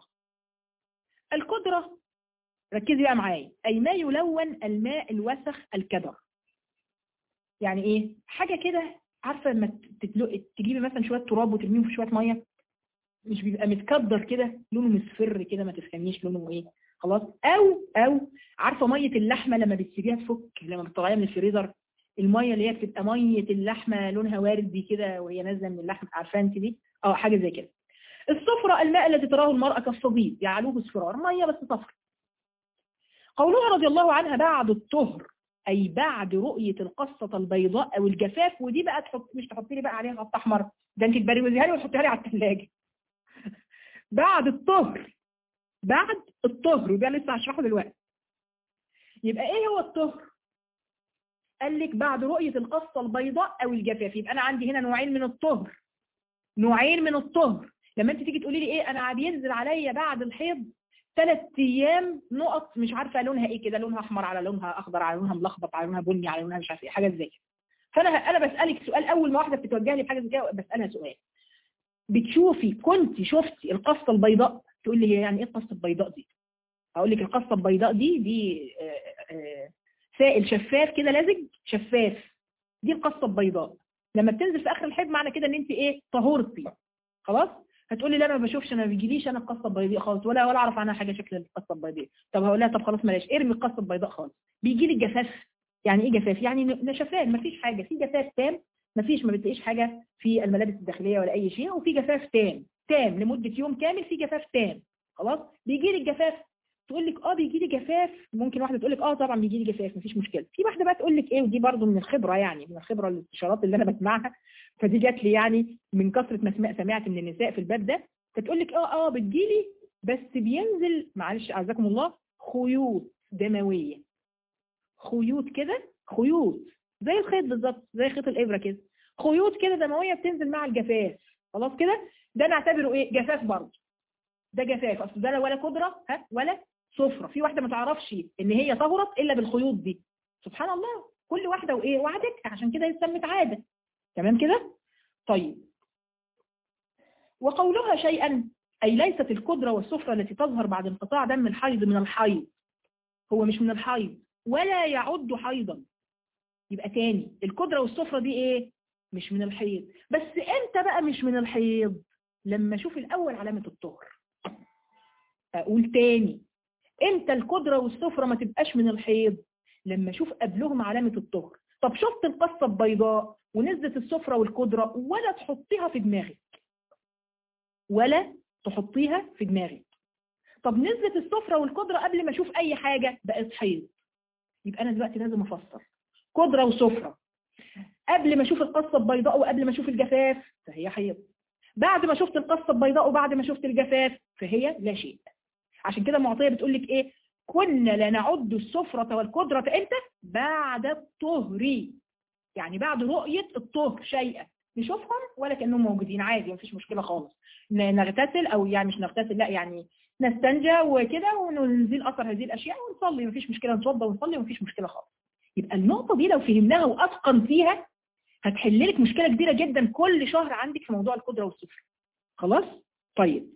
القدرة ركزي بقى معايا أي ما يلون الماء الوسخ الكدر يعني ايه حاجة كده عارفة لما تجيبي مثلا شوية تراب وترميهم في شوية مية مش بيبقى متكدر كده لونه مصفر كده ما تفهميش لونه ايه خلاص او او عارفة مية اللحمة لما بتسيبيها تفك لما بتطلعيها من الفريزر المية اللي هي بتبقى مية اللحمة لونها واردي كده وهي نازلة من اللحمة عارفة انت دي اه حاجة زي كده الصفرة الماء الذي تراه المرأة كالصديد يعلوه اصفرار مية بس صفر قولها رضي الله عنها بعد الطهر أي بعد رؤية القصة البيضاء أو الجفاف ودي بقى تحط مش تحطي لي بقى عليها خط أحمر ده أنت تبروزيها لي وتحطيها لي على الثلاجة بعد الطهر بعد الطهر وده لسه هشرحه دلوقتي يبقى إيه هو الطهر؟ قال لك بعد رؤية القصة البيضاء أو الجفاف يبقى أنا عندي هنا نوعين من الطهر نوعين من الطهر لما أنت تيجي تقولي لي إيه أنا بينزل عليا بعد الحيض ثلاث ايام نقط مش عارفه لونها ايه كده لونها احمر على لونها اخضر على لونها ملخبط على لونها بني على لونها مش عارفه ايه حاجه زي كده فانا انا بسالك سؤال اول ما واحده بتتوجه لي بحاجه زي كده بسالها سؤال بتشوفي كنت شفتي القصه البيضاء تقول لي هي يعني ايه القصه البيضاء دي هقول لك القصه البيضاء دي دي آآ آآ سائل شفاف كده لزج شفاف دي القصه البيضاء لما بتنزل في اخر الحيض معنى كده ان انت ايه طهورتي خلاص هتقولي لا انا ما بشوفش انا ما بيجيليش انا القصه البيضاء خالص ولا ولا اعرف عنها حاجه شكل القصه البيضاء طب هقول لها طب خلاص بلاش ارمي القصه البيضاء خالص بيجي لي جفاف يعني ايه جفاف يعني نشفان ما فيش حاجه في جفاف تام ما فيش ما بتلاقيش حاجه في الملابس الداخليه ولا اي شيء وفي جفاف تام تام لمده يوم كامل في جفاف تام خلاص بيجي لي الجفاف تقول لك اه بيجي لي جفاف ممكن واحده تقول لك اه طبعا بيجي لي جفاف مفيش مشكله في واحده بقى تقول لك ايه ودي برده من الخبره يعني من الخبره الاستشارات اللي انا بسمعها فدي جات لي يعني من كثره ما سمعت من النساء في الباب ده فتقول لك اه اه بتجيلي بس بينزل معلش اعزكم الله خيوط دمويه خيوط كده خيوط زي الخيط بالظبط زي خيط الابره كده خيوط كده دمويه بتنزل مع الجفاف خلاص كده ده نعتبره ايه جفاف برضه ده جفاف اصل ده ولا قدره ها ولا صفرة في واحده ما تعرفش ان هي طهرت الا بالخيوط دي سبحان الله كل واحده وايه وعدك عشان كده يسمت عاده تمام كده طيب وقولها شيئا أي ليست القدرة والسفرة التي تظهر بعد انقطاع دم الحيض من الحيض هو مش من الحيض ولا يعد حيضا يبقى تاني القدرة والسفرة دي ايه مش من الحيض بس امتى بقى مش من الحيض لما اشوف الاول علامة الطهر اقول تاني امتى القدرة والسفرة ما تبقاش من الحيض لما اشوف قبلهم علامة الطهر طب شفت القصة البيضاء ونزلت السفرة والقدرة ولا تحطيها في دماغك ولا تحطيها في دماغك طب نزلت السفرة والقدرة قبل ما اشوف اي حاجة بقت حيض يبقى انا دلوقتي لازم افسر قدرة وسفرة قبل ما اشوف القصة البيضاء وقبل ما اشوف الجفاف فهي حيض بعد ما شفت القصة البيضاء وبعد ما شفت الجفاف فهي لا شيء عشان كده معطية بتقول لك ايه كنا لا نعد السفرة والقدرة امتى بعد الطهر يعني بعد رؤية الطهر شيئا نشوفهم ولا كأنهم موجودين عادي مفيش مشكلة خالص نغتسل او يعني مش نغتسل لا يعني نستنجى وكده ونزيل اثر هذه الاشياء ونصلي مفيش مشكلة نتوضى ونصلي ومفيش مشكلة خالص يبقى النقطة دي لو فهمناها واتقن فيها هتحل لك مشكلة كبيرة جدا كل شهر عندك في موضوع القدرة والسفر خلاص طيب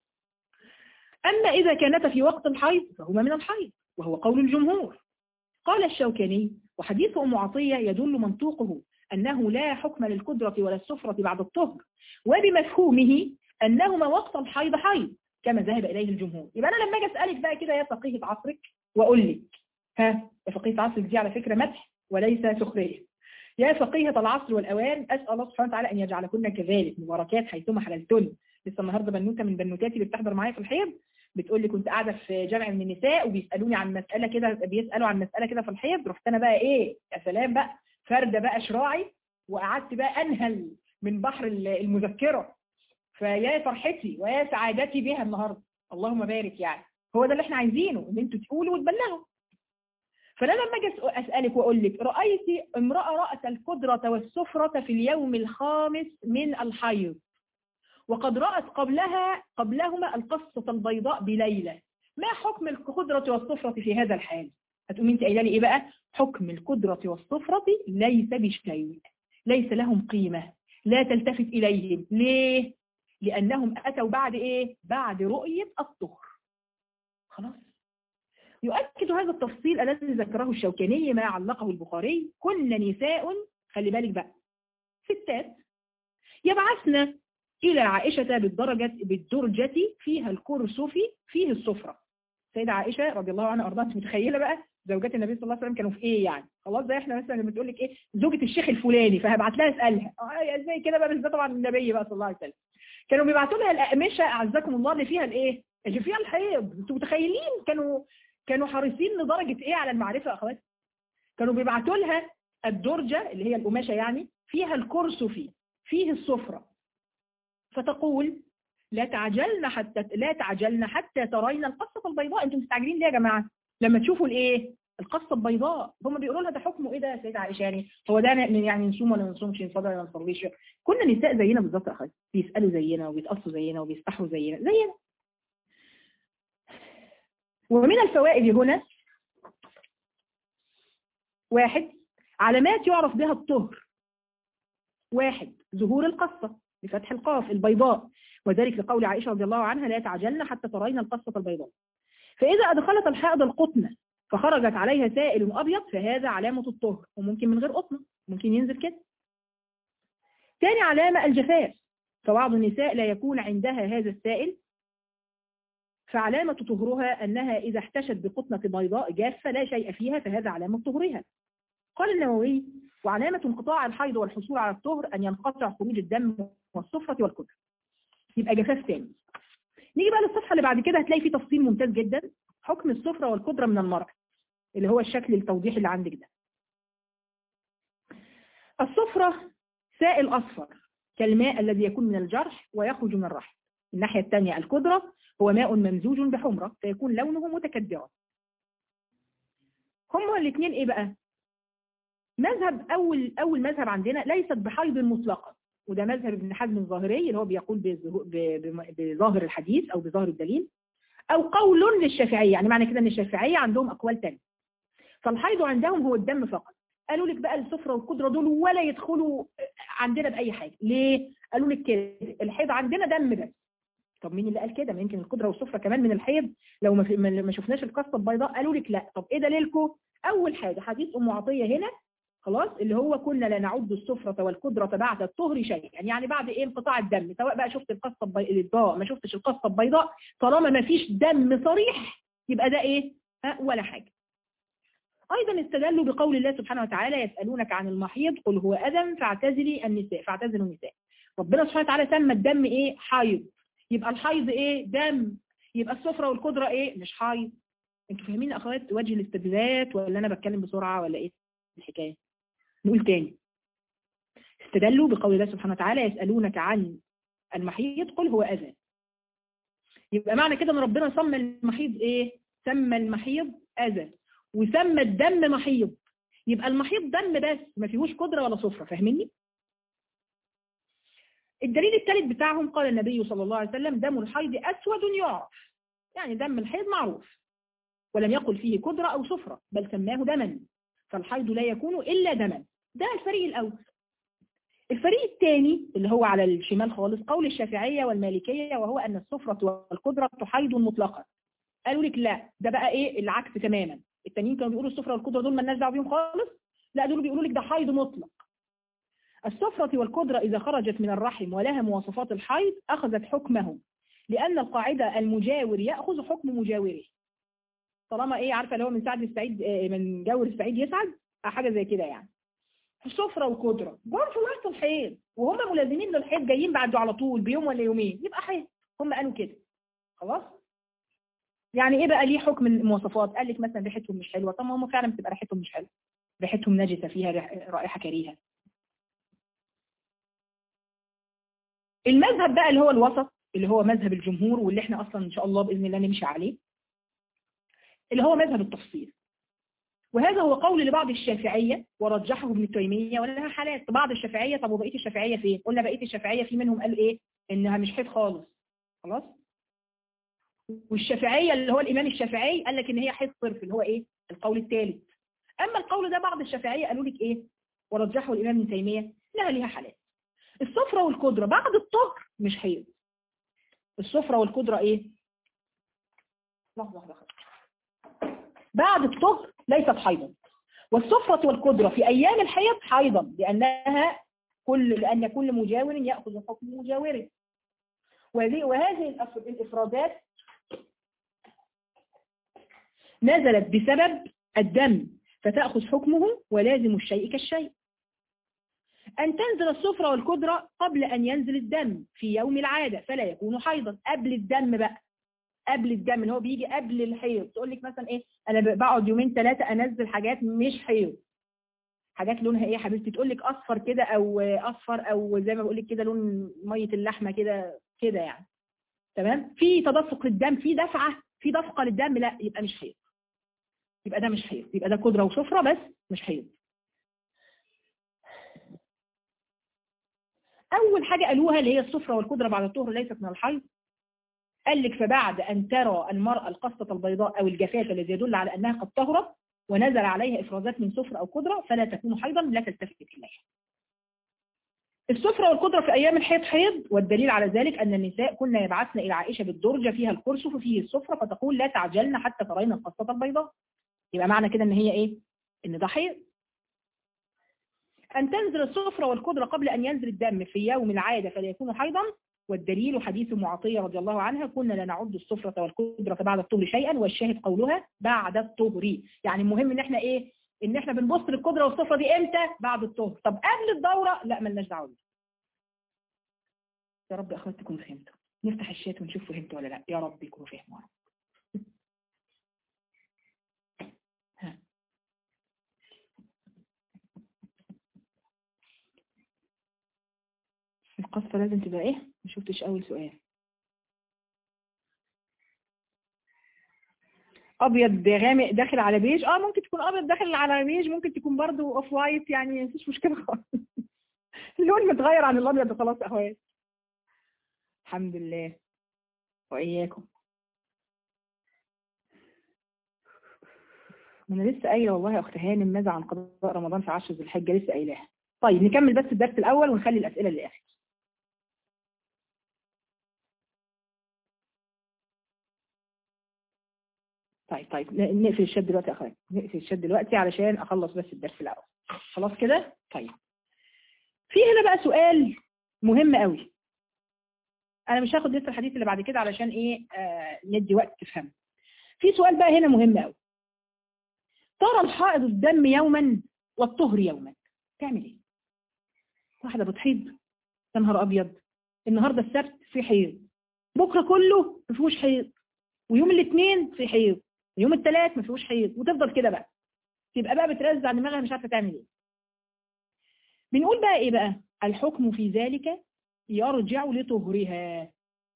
أما إذا كانتا في وقت الحيض فهما من الحيض وهو قول الجمهور قال الشوكاني وحديث أم عطية يدل منطوقه أنه لا حكم للقدرة ولا السفرة بعد الطهر وبمفهومه أنهما وقت الحيض حيض كما ذهب إليه الجمهور يبقى أنا لما أجي أسألك بقى كده يا فقيه عصرك وأقول لك ها يا فقيه عصرك دي على فكرة مدح وليس سخرية يا فقيهة العصر والأوان أسأل الله سبحانه وتعالى أن يجعلكن كذلك مباركات حيثما حللتن لسه النهارده بنوته من بنوتاتي اللي بتحضر معايا في الحيض بتقول لي كنت قاعده في جامع من النساء وبيسالوني عن مساله كده بيسالوا عن مساله كده في الحيض رحت انا بقى ايه يا سلام بقى فرده بقى شراعي وقعدت بقى انهل من بحر المذكره فيا فرحتي ويا سعادتي بها النهارده اللهم بارك يعني هو ده اللي احنا عايزينه ان انتوا تقولوا وتبلغوا فانا لما اجي اسالك واقول لك رايتي امراه رات القدره والسفره في اليوم الخامس من الحيض وقد رأت قبلها قبلهما القصة البيضاء بليلة ما حكم القدرة والصفرة في هذا الحال هتقومي انت قايله لي ايه بقى حكم القدرة والصفرة ليس بشيء ليس لهم قيمة لا تلتفت إليهم ليه لأنهم أتوا بعد إيه بعد رؤية الطهر خلاص يؤكد هذا التفصيل الذي ذكره الشوكاني ما علقه البخاري كنا نساء خلي بالك بقى ستات يبعثن إلى عائشة بالدرجة بالدرجة فيها الكرسف فيه السفرة سيدة عائشة رضي الله عنها أرضاها متخيلة بقى زوجات النبي صلى الله عليه وسلم كانوا في إيه يعني خلاص زي إحنا مثلا لما تقول لك إيه زوجة الشيخ الفلاني فهبعت لها أسألها آه زي كده بقى بس ده طبعا النبي بقى صلى الله عليه وسلم كانوا بيبعتوا لها الأقمشة أعزكم الله اللي فيها الإيه اللي فيها الحيض أنتوا متخيلين كانوا كانوا حريصين لدرجة إيه على المعرفة يا أخوات كانوا بيبعتوا لها الدرجة اللي هي القماشة يعني فيها الكرسف فيه السفرة فتقول لا تعجلن حتى لا تعجلن حتى ترين القصة البيضاء انتم مستعجلين ليه يا جماعة لما تشوفوا الايه القصة البيضاء هم بيقولوا لها ده حكمه ايه ده يا سيدة عائشة يعني هو ده يعني نصوم ولا نصومش نصلي ولا نصليش كنا نساء زينا بالظبط يا اخواتي بيسالوا زينا وبيتقصوا زينا وبيستحوا زينا زينا ومن الفوائد هنا واحد علامات يعرف بها الطهر واحد ظهور القصة بفتح القاف البيضاء وذلك لقول عائشة رضي الله عنها لا تعجلن حتى ترين القصة البيضاء فإذا أدخلت الحائض القطنة فخرجت عليها سائل أبيض فهذا علامة الطهر وممكن من غير قطنة ممكن ينزل كده ثاني علامة الجفاف فبعض النساء لا يكون عندها هذا السائل فعلامة طهرها أنها إذا احتشت بقطنة بيضاء جافة لا شيء فيها فهذا علامة طهرها قال النووي وعلامة انقطاع الحيض والحصول على الطهر أن ينقطع خروج الدم والصفرة والكدر يبقى جفاف تاني نيجي بقى للصفحة اللي بعد كده هتلاقي فيه تفصيل ممتاز جدا حكم الصفرة والقدرة من المرأة اللي هو الشكل التوضيحي اللي عندك ده الصفرة سائل أصفر كالماء الذي يكون من الجرح ويخرج من الرحم الناحية الثانية القدرة هو ماء ممزوج بحمرة فيكون لونه متكدرا هما الاثنين ايه بقى مذهب أول أول مذهب عندنا ليست بحيض مطلقة وده مذهب ابن حزم الظاهري اللي هو بيقول بظاهر الحديث أو بظاهر الدليل أو قول للشافعية يعني معنى كده أن الشافعية عندهم أقوال تانية فالحيض عندهم هو الدم فقط قالوا لك بقى الصفرة والقدرة دول ولا يدخلوا عندنا بأي حاجة ليه؟ قالوا لك كده الحيض عندنا دم بس طب مين اللي قال كده ما يمكن القدرة والصفرة كمان من الحيض لو ما, ما شفناش القصة البيضاء قالوا لك لا طب ايه دليلكم اول حاجة حديث ام عطية هنا خلاص اللي هو كنا لا نعد الصفرة والقدرة بعد الطهر شيئا يعني بعد ايه انقطاع الدم سواء بقى شفت القصة البيضاء ما شفتش القصة البيضاء طالما ما فيش دم صريح يبقى ده ايه ها ولا حاجة ايضا استدلوا بقول الله سبحانه وتعالى يسألونك عن المحيض قل هو اذى فاعتزلي النساء فاعتزلوا النساء ربنا سبحانه وتعالى سمى الدم ايه حيض يبقى الحيض ايه دم يبقى الصفرة والقدرة ايه مش حيض انتوا فاهمين اخوات وجه الاستدلالات ولا انا بتكلم بسرعة ولا ايه الحكاية نقول تاني استدلوا بقول الله سبحانه وتعالى يسألونك عن المحيض قل هو أذى يبقى معنى كده ان ربنا سمى المحيض ايه سمى المحيض أذى وسمى الدم محيض يبقى المحيض دم بس ما فيهوش قدرة ولا صفرة فاهميني الدليل الثالث بتاعهم قال النبي صلى الله عليه وسلم دم الحيض أسود يعرف يعني دم الحيض معروف ولم يقل فيه قدرة أو صفرة بل سماه دما فالحيض لا يكون إلا دما ده الفريق الأول الفريق الثاني اللي هو على الشمال خالص قول الشافعية والمالكية وهو أن الصفرة والقدرة حيض مطلقة قالوا لك لا ده بقى إيه العكس تماما التانيين كانوا بيقولوا الصفرة والقدرة دول ما لناش دعوه بيهم خالص لا دول بيقولوا لك ده حيض مطلق الصفرة والقدرة إذا خرجت من الرحم ولها مواصفات الحيض أخذت حكمه لأن القاعدة المجاور يأخذ حكم مجاوره طالما إيه عارفة اللي هو من سعد السعيد من جور السعيد يسعد حاجة زي كده يعني صفرة وقدرة جم في وقت الحيض وهم ملازمين للحيض جايين بعده على طول بيوم ولا يومين يبقى حيض هم قالوا كده خلاص يعني ايه بقى ليه حكم المواصفات قال لك مثلا ريحتهم مش حلوه طب ما هم فعلا بتبقى ريحتهم مش حلوه ريحتهم نجسه فيها رائحه كريهه المذهب بقى اللي هو الوسط اللي هو مذهب الجمهور واللي احنا اصلا ان شاء الله باذن الله نمشي عليه اللي هو مذهب التفصيل وهذا هو قول لبعض الشافعية ورجحه ابن تيمية ولها حالات بعض الشافعية طب وبقية الشافعية فين قلنا بقية الشافعية في منهم قال ايه انها مش حيض خالص خلاص والشافعية اللي هو الامام الشافعي قال لك ان هي حيض صرف اللي هو ايه القول الثالث اما القول ده بعض الشافعية قالوا لك ايه ورجحه الامام ابن تيمية لها ليها حالات الصفرة والقدرة بعد الطهر مش حيض الصفرة والقدرة ايه لحظة لحظة بعد الطهر ليست حيضا والصفرة والقدرة في أيام الحيض حيضا لأنها كل لأن كل مجاور يأخذ حكم مجاوره وهذه الإفرادات نزلت بسبب الدم فتأخذ حكمه ولازم الشيء كالشيء أن تنزل الصفرة والقدرة قبل أن ينزل الدم في يوم العادة فلا يكون حيضا قبل الدم بقى قبل الدم اللي هو بيجي قبل الحيض تقول لك مثلا ايه انا بقعد يومين ثلاثه انزل حاجات مش حيض حاجات لونها ايه يا حبيبتي تقول لك اصفر كده او اصفر او زي ما بقول لك كده لون ميه اللحمه كده كده يعني تمام في تدفق للدم في دفعه في دفقه للدم لا يبقى مش حيض يبقى ده مش حيض يبقى ده قدره وصفره بس مش حيض اول حاجه قالوها اللي هي الصفره والقدره بعد الطهر ليست من الحيض قال لك فبعد أن ترى المرأة القصة البيضاء أو الجفاف الذي يدل على أنها قد طهرت ونزل عليها إفرازات من صفر أو قدرة فلا تكون حيضا لا تلتفت إليها الصفرة والقدرة في أيام الحيض حيض والدليل على ذلك أن النساء كنا يبعثن إلى عائشة بالدرجة فيها الكرسف وفيه الصفرة فتقول لا تعجلن حتى ترين القصة البيضاء يبقى معنى كده أن هي إيه؟ إن ده حيض أن تنزل الصفرة والقدرة قبل أن ينزل الدم في يوم العادة فلا يكون حيضا والدليل حديث معطية رضي الله عنها كنا لا نعد الصفرة والقدرة بعد الطهر شيئا والشاهد قولها بعد الطهر يعني المهم ان احنا ايه ان احنا بنبص للقدرة والصفرة دي امتى بعد الطهر طب قبل الدورة لا ملناش دعوه يا رب اخوات تكونوا فهمتوا نفتح الشات ونشوف فهمتوا ولا لا يا رب يكونوا فهموا ها القصة لازم تبقى ايه ما شفتش اول سؤال ابيض غامق داخل على بيج اه ممكن تكون ابيض داخل على بيج ممكن تكون برضو اوف وايت يعني مفيش مشكله خالص اللون متغير عن الابيض وخلاص يا اخوات الحمد لله واياكم انا لسه قايله والله يا اخت هانم ماذا عن قضاء رمضان في 10 ذي الحجه لسه قايلاها طيب نكمل بس الدرس الاول ونخلي الاسئله للاخر طيب طيب نقفل الشات دلوقتي يا اخوات نقفل الشات دلوقتي علشان اخلص بس الدرس الاول خلاص كده طيب في هنا بقى سؤال مهم قوي انا مش هاخد لسه الحديث اللي بعد كده علشان ايه آه ندي وقت تفهم في سؤال بقى هنا مهم قوي ترى الحائض الدم يوما والطهر يوما تعمل ايه واحده بتحيض يا نهار ابيض النهارده السبت في حيض بكره كله ما فيهوش حيض ويوم الاثنين في حيض يوم الثلاث ما فيهوش حيض وتفضل كده بقى تبقى بقى بترزع دماغها مش عارفه تعمل ايه بنقول بقى ايه بقى الحكم في ذلك يرجع لطهرها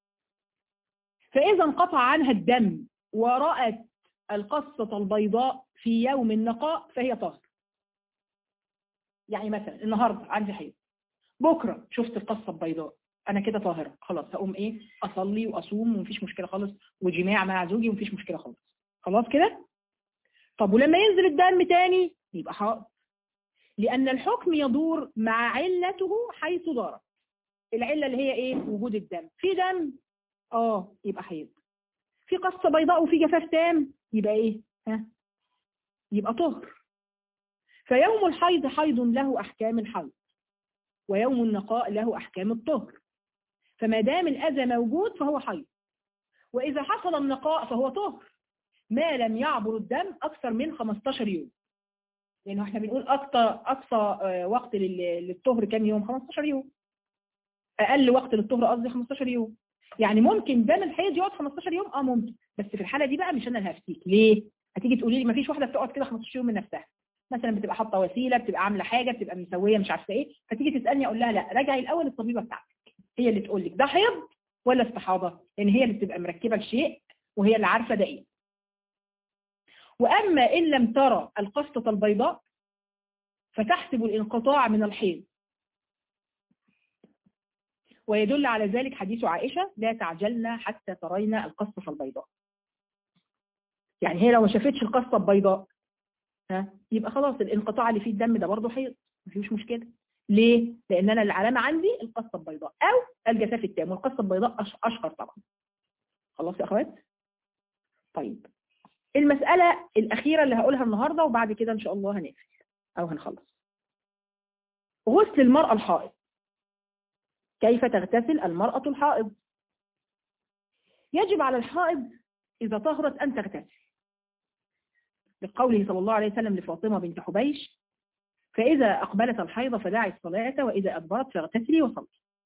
فاذا انقطع عنها الدم ورأت القصة البيضاء في يوم النقاء فهي طاهر يعني مثلا النهاردة عندي حيض بكرة شفت القصة البيضاء انا كده طاهرة خلاص هقوم ايه اصلي واصوم ومفيش مشكلة خالص وجماع مع زوجي ومفيش مشكلة خالص خلاص كده طب ولما ينزل الدم تاني يبقى حائض لان الحكم يدور مع علته حيث دارت العلة اللي هي ايه وجود الدم في دم اه يبقى حيض في قصة بيضاء وفي جفاف تام يبقى ايه ها يبقى طهر فيوم الحيض حيض له احكام الحيض ويوم النقاء له احكام الطهر فما دام الاذى موجود فهو حيض واذا حصل النقاء فهو طهر ما لم يعبر الدم اكثر من 15 يوم لانه يعني احنا بنقول اقصى اقصى وقت للطهر كام يوم 15 يوم اقل وقت للطهر قصدي 15 يوم يعني ممكن دم الحيض يقعد 15 يوم اه ممكن بس في الحاله دي بقى مش انا اللي هفتيك ليه هتيجي تقولي لي مفيش واحده بتقعد كده 15 يوم من نفسها مثلا بتبقى حاطه وسيله بتبقى عامله حاجه بتبقى مسويه مش عارفه ايه فتيجي تسالني اقول لها لا راجعي الاول الطبيبه بتاعتك هي اللي تقول لك ده حيض ولا استحاضه لان هي اللي بتبقى مركبه الشيء وهي اللي عارفه ده ايه واما ان لم ترى القصه البيضاء فتحسب الانقطاع من الحيض ويدل على ذلك حديث عائشة لا تعجلنا حتى ترين القصة البيضاء يعني هي لو ما شافتش القصة البيضاء ها يبقى خلاص الانقطاع اللي فيه الدم ده برضه حيض مفيش مشكلة ليه؟ لأن أنا العلامة عندي القصة البيضاء أو الجفاف التام والقصة البيضاء أشهر طبعا خلاص يا أخوات؟ طيب المسألة الأخيرة اللي هقولها النهاردة وبعد كده إن شاء الله هنقفل أو هنخلص غسل المرأة الحائض كيف تغتسل المرأة الحائض يجب على الحائض إذا طهرت أن تغتسل لقوله صلى الله عليه وسلم لفاطمة بنت حبيش فإذا أقبلت الحيضة فداعي الصلاة وإذا أدبرت فاغتسلي وصلي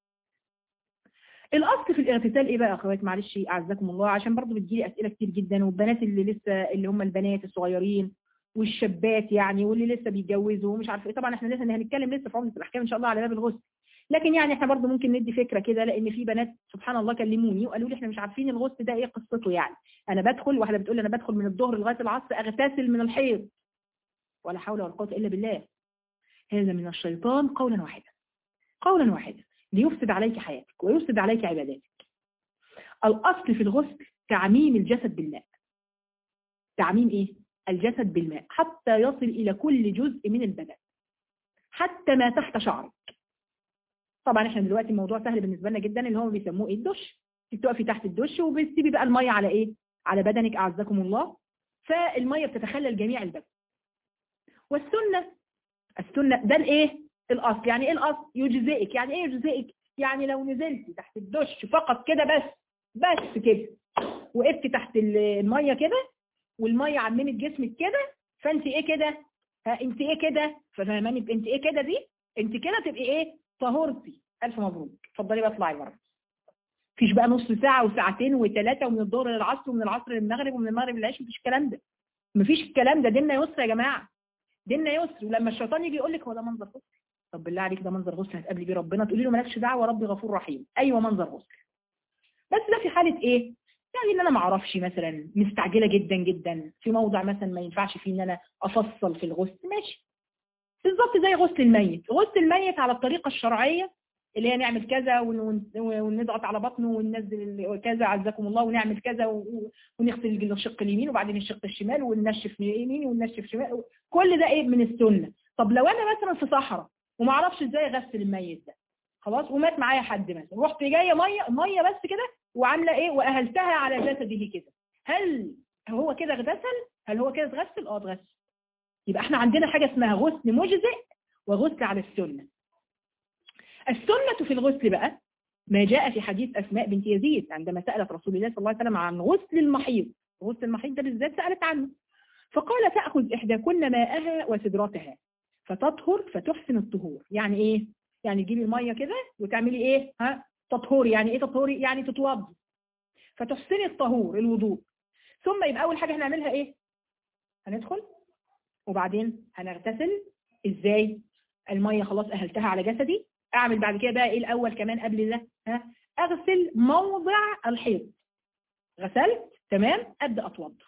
الأصل في الاغتسال إيه بقى يا أخوات معلش أعزكم الله عشان برضو بتجيلي أسئلة كتير جدا والبنات اللي لسه اللي هم البنات الصغيرين والشابات يعني واللي لسه بيتجوزوا ومش عارف ايه طبعا احنا لسه هنتكلم لسه في عملة الأحكام إن شاء الله على باب الغسل لكن يعني احنا برضو ممكن ندي فكرة كده لان في بنات سبحان الله كلموني وقالوا لي احنا مش عارفين الغسل ده ايه قصته يعني انا بدخل واحدة بتقول لي انا بدخل من الظهر لغاية العصر اغتسل من الحيض ولا حول ولا قوة الا بالله هذا من الشيطان قولا واحدا قولا واحدا ليفسد عليك حياتك ويفسد عليك عباداتك الاصل في الغسل تعميم الجسد بالماء تعميم ايه الجسد بالماء حتى يصل الى كل جزء من البدن حتى ما تحت شعرك طبعا احنا دلوقتي الموضوع سهل بالنسبه لنا جدا اللي هم بيسموه ايه الدش بتقفي تحت الدش وبتسيبي بقى الميه على ايه على بدنك اعزكم الله فالميه بتتخلل جميع البدن والسنه السنه ده الايه الاصل يعني ايه الاصل يجزئك يعني ايه يجزئك يعني لو نزلتي تحت الدش فقط كده بس بس كده وقفتي تحت الميه كده والميه عممت جسمك كده فانت ايه كده ها انت ايه كده ففهماني انت ايه كده دي انت كده تبقي ايه طهورتي ألف مبروك اتفضلي بقى اطلعي بره مفيش بقى نص ساعة وساعتين وثلاثة ومن الظهر للعصر ومن العصر للمغرب ومن المغرب للعشاء مفيش الكلام ده مفيش الكلام ده ديننا يسر يا جماعة ديننا يسر ولما الشيطان يجي يقول لك هو ده منظر غسل طب بالله عليك ده منظر غسل هتقابلي بيه ربنا تقولي له مالكش دعوة ربي غفور رحيم ايوه منظر غسل بس ده في حالة ايه يعني ان انا ما اعرفش مثلا مستعجله جدا جدا في موضع مثلا ما ينفعش فيه ان انا افصل في الغسل ماشي بالظبط زي غسل الميت غسل الميت على الطريقه الشرعيه اللي هي نعمل كذا ونضغط على بطنه وننزل كذا عزكم الله ونعمل كذا ونغسل الشق اليمين وبعدين الشق الشمال وننشف يمين وننشف شمال كل ده ايه من السنه طب لو انا مثلا في صحراء وما اعرفش ازاي اغسل الميت ده خلاص ومات معايا حد مثلا رحت جايه ميه ميه بس كده وعامله ايه واهلتها على جسده كده هل هو كده اغتسل هل هو كده اتغسل اه اتغسل يبقى احنا عندنا حاجه اسمها غسل مجزئ وغسل على السنه السنه في الغسل بقى ما جاء في حديث اسماء بنت يزيد عندما سالت رسول الله صلى الله عليه وسلم عن غسل المحيض غسل المحيض ده بالذات سالت عنه فقال تاخذ احداكن ماءها وسدرتها فتطهر فتحسن الطهور يعني ايه يعني تجيبي الميه كده وتعملي ايه ها تطهوري يعني ايه تطهوري يعني تتوضي فتحسني الطهور الوضوء ثم يبقى اول حاجه هنعملها ايه هندخل وبعدين هنغتسل ازاي الميه خلاص اهلتها على جسدي اعمل بعد كده بقى ايه الاول كمان قبل ده ها اغسل موضع الحيض غسلت تمام ابدا اتوضا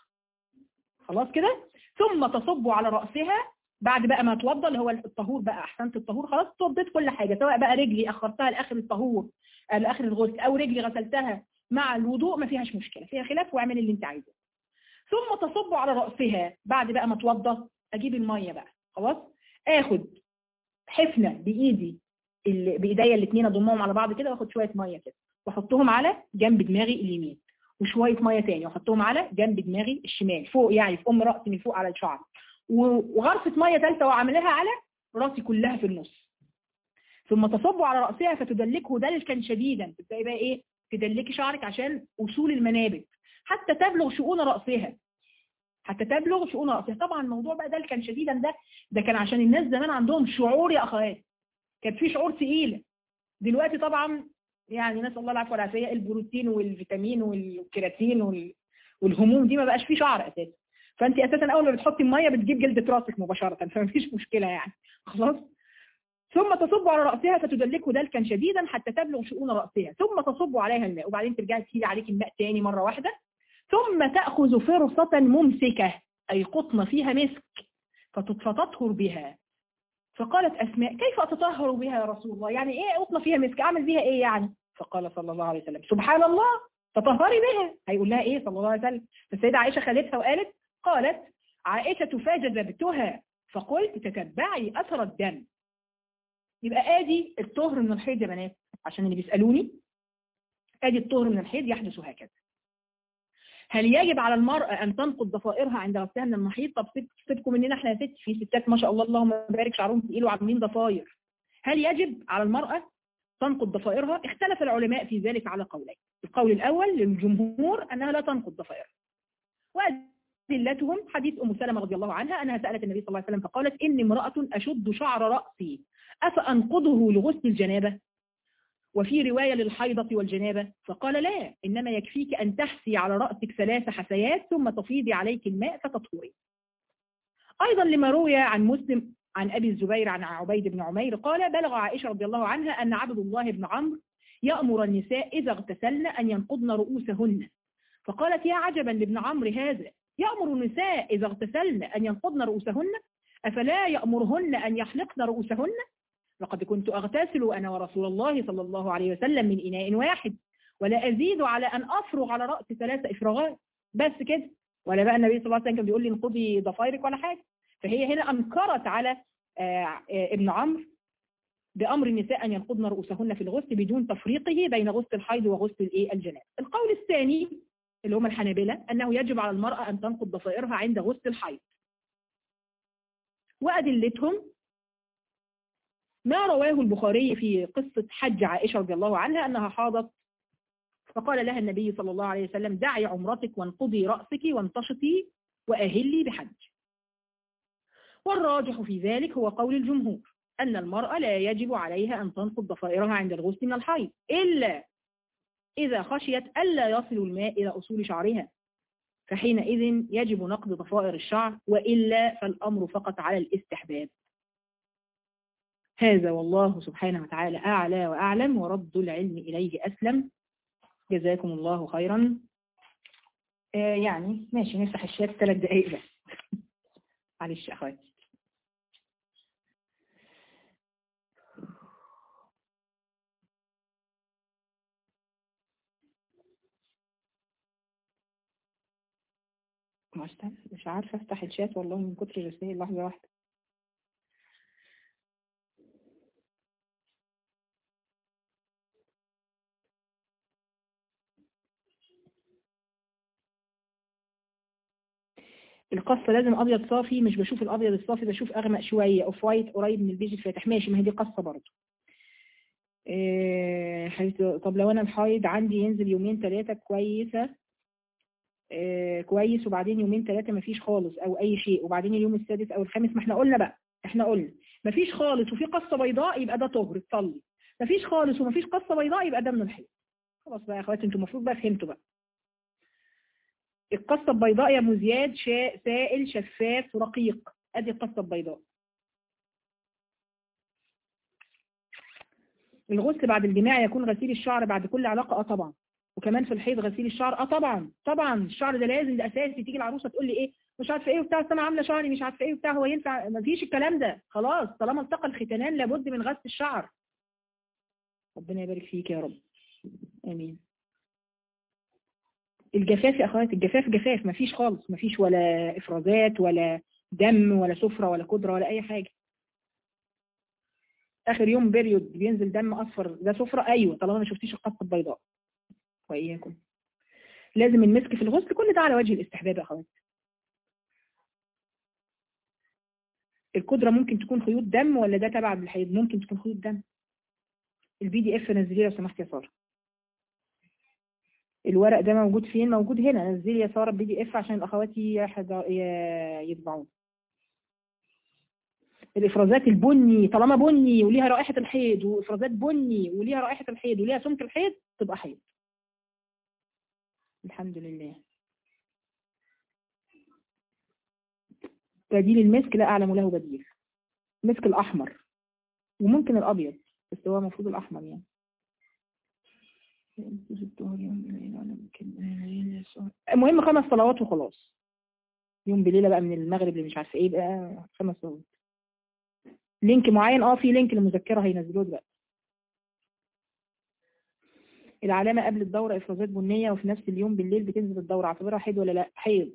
خلاص كده ثم تصب على راسها بعد بقى ما اتوضى اللي هو الطهور بقى احسنت الطهور خلاص توضيت كل حاجه سواء بقى رجلي اخرتها لاخر الطهور لاخر الغسل او رجلي غسلتها مع الوضوء ما فيهاش مشكله فيها خلاف واعمل اللي انت عايزه ثم تصب على راسها بعد بقى ما اتوضى اجيب الميه بقى خلاص اخد حفنه بايدي بايديا الاثنين اضمهم على بعض كده واخد شويه ميه كده واحطهم على جنب دماغي اليمين وشويه ميه ثاني واحطهم على جنب دماغي الشمال فوق يعني في ام راسي من فوق على الشعر وغرفه ميه ثالثه واعملها على راسي كلها في النص ثم تصب على راسها فتدلكه دلكا شديدا تبداي بقى ايه تدلكي شعرك عشان اصول المنابت حتى تبلغ شؤون راسها حتى تبلغ شؤون راسها طبعا الموضوع بقى دلكا شديدا ده ده كان عشان الناس زمان عندهم شعور يا اخوات كان في شعور ثقيله دلوقتي طبعا يعني نسال الله العفو والعافيه البروتين والفيتامين والكيراتين والهموم دي ما بقاش فيه شعر اساسا فانت اساسا اول ما بتحطي الميه بتجيب جلده راسك مباشره فمفيش مشكله يعني خلاص ثم تصب على راسها فتدلكه دلكا شديدا حتى تبلغ شؤون راسها ثم تصب عليها الماء وبعدين ترجعي تشيلي عليك الماء تاني مره واحده ثم تاخذ فرصه ممسكه اي قطن فيها مسك فتطهر بها فقالت اسماء كيف اتطهر بها يا رسول الله يعني ايه قطنه فيها مسك اعمل بيها ايه يعني فقال صلى الله عليه وسلم سبحان الله تطهري بها هيقول لها ايه صلى الله عليه وسلم السيده عائشه خدتها وقالت قالت عائشة فجذبتها فقلت تتبعي أثر الدم يبقى آدي الطهر من الحيض يا بنات عشان اللي بيسألوني آدي الطهر من الحيض يحدث هكذا هل يجب على المرأة أن تنقض ضفائرها عند غسلها من المحيط طب سيبكم مننا احنا يا ست في ستات ما شاء الله اللهم بارك شعرهم تقيل وعاملين ضفاير هل يجب على المرأة تنقض ضفائرها اختلف العلماء في ذلك على قولين القول الأول للجمهور أنها لا تنقض ضفائرها أدلتهم حديث أم سلمة رضي الله عنها أنها سألت النبي صلى الله عليه وسلم فقالت إني امرأة أشد شعر رأسي أفأنقضه لغسل الجنابة وفي رواية للحيضة والجنابة فقال لا إنما يكفيك أن تحسي على رأسك ثلاث حسيات ثم تفيضي عليك الماء فتطهري أيضا لما روي عن مسلم عن أبي الزبير عن عبيد بن عمير قال بلغ عائشة رضي الله عنها أن عبد الله بن عمرو يأمر النساء إذا اغتسلن أن ينقضن رؤوسهن فقالت يا عجبا لابن عمرو هذا يأمر النساء إذا اغتسلن أن ينقضن رؤوسهن أفلا يأمرهن أن يحلقن رؤوسهن لقد كنت أغتسل أنا ورسول الله صلى الله عليه وسلم من إناء واحد ولا أزيد على أن أفرغ على رأس ثلاث إفراغات بس كده ولا بقى النبي صلى الله عليه وسلم كان بيقول لي انقضي ضفايرك ولا حاجة فهي هنا أنكرت على ابن عمرو بأمر النساء أن ينقضن رؤوسهن في الغسل بدون تفريقه بين غسل الحيض وغسل الايه الجناب القول الثاني اللي هم الحنابلة أنه يجب على المرأة أن تنقض ضفائرها عند غسل الحيض وأدلتهم ما رواه البخاري في قصة حج عائشة رضي الله عنها أنها حاضت فقال لها النبي صلى الله عليه وسلم دعي عمرتك وانقضي رأسك وانتشطي وأهلي بحج والراجح في ذلك هو قول الجمهور أن المرأة لا يجب عليها أن تنقض ضفائرها عند الغسل من الحيض إلا إذا خشيت ألا يصل الماء إلى أصول شعرها فحينئذ يجب نقض ضفائر الشعر وإلا فالأمر فقط على الاستحباب هذا والله سبحانه وتعالى أعلى وأعلم ورد العلم إليه أسلم جزاكم الله خيرا آه يعني ماشي نفتح الشات ثلاث دقايق بس معلش يا اخواتي مش عارفة افتح الشات والله من كتر الرسائل لحظة واحدة القصة لازم ابيض صافي مش بشوف الابيض الصافي بشوف اغمق شوية اوف وايت قريب من البيج الفاتح ماشي ما هي دي قصة برضه إيه طب لو انا الحايض عندي ينزل يومين ثلاثة كويسة إيه كويس وبعدين يومين ثلاثة مفيش خالص او اي شيء وبعدين اليوم السادس او الخامس ما احنا قلنا بقى احنا قلنا مفيش خالص وفي قصة بيضاء يبقى ده طهر تصلي مفيش خالص ومفيش قصة بيضاء يبقى ده من الحيض خلاص بقى يا اخواتي انتوا المفروض بقى فهمتوا بقى القصة البيضاء يا مزياد شا... سائل شفاف رقيق ادي القصة البيضاء الغسل بعد الجماع يكون غسيل الشعر بعد كل علاقة اه طبعا وكمان في الحيض غسيل الشعر اه طبعا طبعا الشعر ده لازم ده اساسي تيجي العروسة تقول لي ايه مش عارفه ايه وبتاع انا عامله شعري مش عارفه ايه وبتاع هو ينفع ما فيش الكلام ده خلاص طالما التقى الختانان لابد من غسل الشعر ربنا يبارك فيك يا رب امين الجفاف يا اخوات الجفاف جفاف مفيش خالص مفيش ولا افرازات ولا دم ولا سفرة ولا قدرة ولا اي حاجة اخر يوم بيريود بينزل دم اصفر ده سفرة ايوه طالما ما شفتيش القصة البيضاء واياكم لازم المسك في الغسل كل ده على وجه الاستحباب يا اخوات القدرة ممكن تكون خيوط دم ولا ده تبع الحيض ممكن تكون خيوط دم البي دي اف نزليه لو سمحت يا ساره الورق ده موجود فين موجود هنا نزلي يا ساره البي دي اف عشان الاخوات يطبعوه الافرازات البني طالما بني وليها رائحة الحيض وافرازات بني وليها رائحة الحيض وليها سمك الحيض تبقى حيض الحمد لله بديل المسك لا اعلم له بديل المسك الاحمر وممكن الابيض بس هو المفروض الاحمر يعني المهم خمس صلوات وخلاص يوم بليلة بقى من المغرب اللي مش عارفه ايه بقى خمس صلوات لينك معين اه في لينك للمذكره هينزلوه دلوقتي العلامة قبل الدورة إفرازات بنية وفي نفس اليوم بالليل بتنزل الدورة اعتبرها حيض ولا لا حيض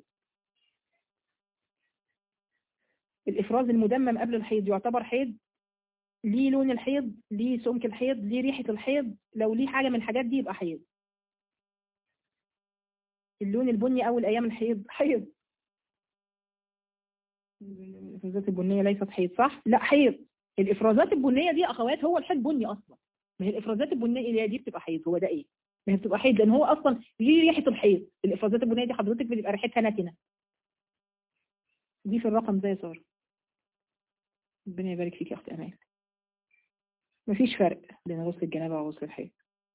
الإفراز المدمم قبل الحيض يعتبر حيض ليه لون الحيض ليه سمك الحيض ليه ريحة الحيض لو ليه حاجة من الحاجات دي يبقى حيض اللون البني أول أيام الحيض حيض الإفرازات البنية ليست حيض صح؟ لا حيض الإفرازات البنية دي أخوات هو الحيض بني أصلا ما هي الإفرازات البنية اللي دي بتبقى حيض هو ده إيه؟ ما هي بتبقى حيض لأن هو أصلا ليه ريحة الحيض الإفرازات البنية دي حضرتك بتبقى ريحتها نتنة دي في الرقم ده يا سارة ربنا يبارك فيك يا أختي أمان مفيش فرق بين غسل الجنابة وغسل الحيض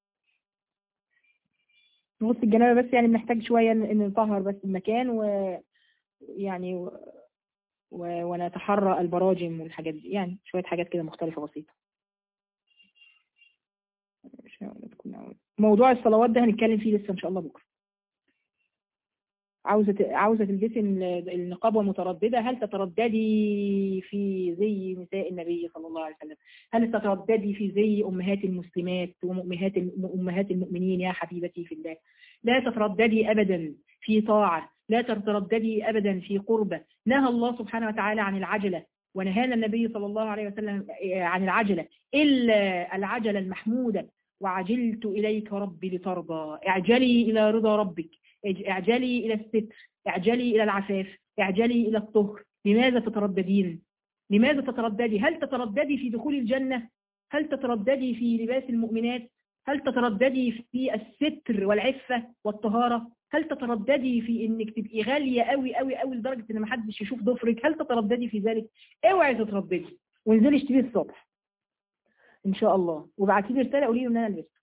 غسل الجنابة بس يعني بنحتاج شوية ان نطهر بس المكان و يعني و... و... ونتحرى البراجم والحاجات دي يعني شوية حاجات كده مختلفة بسيطة موضوع الصلوات ده هنتكلم فيه لسه ان شاء الله بكره عاوزة عاوزة تلبسي النقاب ومترددة هل تترددي في زي نساء النبي صلى الله عليه وسلم هل تترددي في زي أمهات المسلمات وأمهات أمهات المؤمنين يا حبيبتي في الله لا تترددي أبدا في طاعة لا تترددي أبدا في قربة نهى الله سبحانه وتعالى عن العجلة ونهانا النبي صلى الله عليه وسلم عن العجلة إلا العجلة المحمودة وعجلت إليك ربي لترضى اعجلي إلى رضا ربك اعجلي إلى الستر اعجلي إلى العفاف اعجلي إلى الطهر لماذا تترددين لماذا تترددي هل تترددي في دخول الجنة هل تترددي في لباس المؤمنات هل تترددي في الستر والعفة والطهارة هل تترددي في انك تبقي غالية قوي قوي قوي لدرجة ان محدش يشوف ضفرك هل تترددي في ذلك اوعي تترددي وانزلي اشتري الصبح ان شاء الله وابعتي لي رساله قولي لي ان انا لبست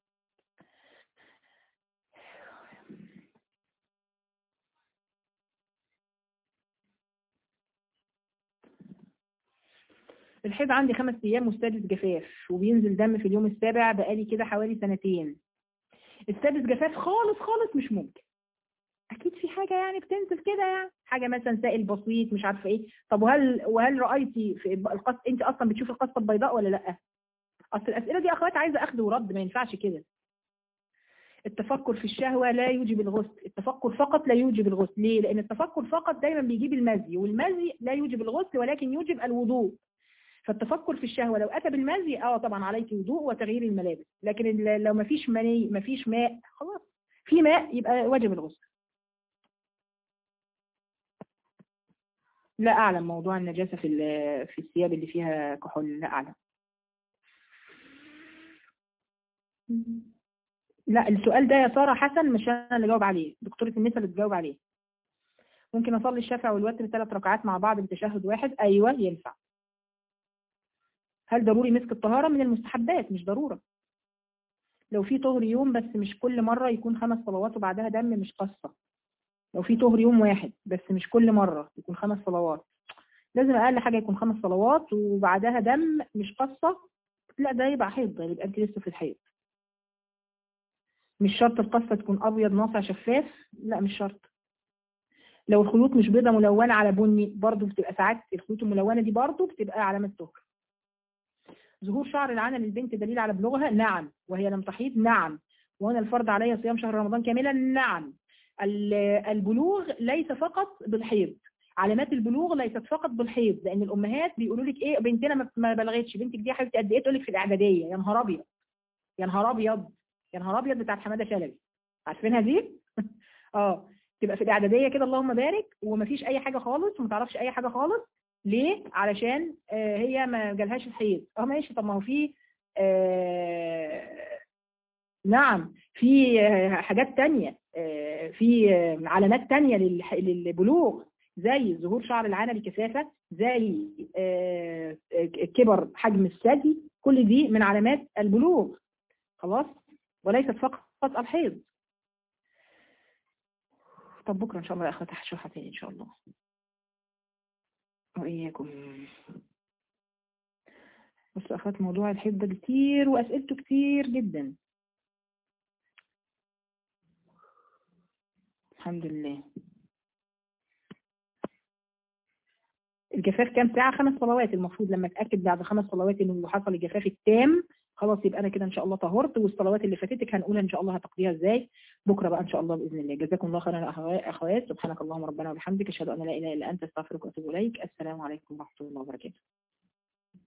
الحيض عندي خمس ايام مستدس جفاف وبينزل دم في اليوم السابع بقالي كده حوالي سنتين السادس جفاف خالص خالص مش ممكن اكيد في حاجه يعني بتنزل كده يعني حاجه مثلا سائل بسيط مش عارفه ايه طب وهل وهل رايتي في القص انت اصلا بتشوفي القصه البيضاء ولا لا اصل الاسئله دي اخوات عايزه اخذ ورد ما ينفعش كده التفكر في الشهوة لا يوجب الغسل التفكر فقط لا يوجب الغسل ليه؟ لأن التفكر فقط دايما بيجيب المزي والمزي لا يوجب الغسل ولكن يوجب الوضوء فالتفكر في الشهوة لو أتى بالمزي اه طبعا عليك وضوء وتغيير الملابس لكن لو ما فيش مني ما فيش ماء خلاص في ماء يبقى واجب الغسل لا أعلم موضوع النجاسة في في الثياب اللي فيها كحول لا أعلم لا السؤال ده يا سارة حسن مش أنا اللي جاوب عليه دكتورة النساء اللي تجاوب عليه ممكن أصلي الشفع والوتر ثلاث ركعات مع بعض بتشهد واحد أيوة ينفع هل ضروري مسك الطهارة من المستحبات مش ضرورة لو في طهر يوم بس مش كل مرة يكون خمس صلوات وبعدها دم مش قصة لو في طهر يوم واحد بس مش كل مرة يكون خمس صلوات لازم أقل حاجة يكون خمس صلوات وبعدها دم مش قصة لا ده يبقى حيض ده يبقى أنت لسه في الحيض مش شرط القصة تكون أبيض ناصع شفاف لا مش شرط لو الخيوط مش بيضة ملونة على بني برضو بتبقى ساعات الخيوط الملونة دي برضو بتبقى علامة طهر ظهور شعر العانة للبنت دليل على بلوغها نعم وهي لم تحيض نعم وهنا الفرض عليها صيام شهر رمضان كاملا نعم البلوغ ليس فقط بالحيض علامات البلوغ ليست فقط بالحيض لان الامهات بيقولوا لك ايه بنتنا ما بلغتش بنتك دي يا حبيبتي قد ايه تقول لك في الاعداديه يا نهار ابيض يا نهار ابيض يا نهار ابيض بتاعت حماده شلبي عارفينها دي اه تبقى في الاعداديه كده اللهم بارك ومفيش اي حاجه خالص وما تعرفش اي حاجه خالص ليه علشان آه هي ما جالهاش الحيض اه ماشي طب ما هو في آه نعم في حاجات تانية آه في علامات تانية للبلوغ زي ظهور شعر العانة بكثافة زي آه كبر حجم الثدي كل دي من علامات البلوغ خلاص وليست فقط الحيض طب بكرة إن شاء الله يا أخوات هشوفها تاني إن شاء الله وإياكم بصوا أخوات موضوع الحيض ده كتير وأسئلته كتير جدا الحمد لله الجفاف كام ساعة خمس صلوات المفروض لما اتأكد بعد خمس صلوات انه حصل الجفاف التام خلاص يبقى انا كده ان شاء الله طهرت والصلوات اللي فاتتك هنقولها ان شاء الله هتقضيها ازاي بكره بقى ان شاء الله باذن الله جزاكم الله خيرا يا اخوات سبحانك اللهم ربنا وبحمدك اشهد ان لا اله الا انت استغفرك واتوب اليك السلام عليكم ورحمه الله وبركاته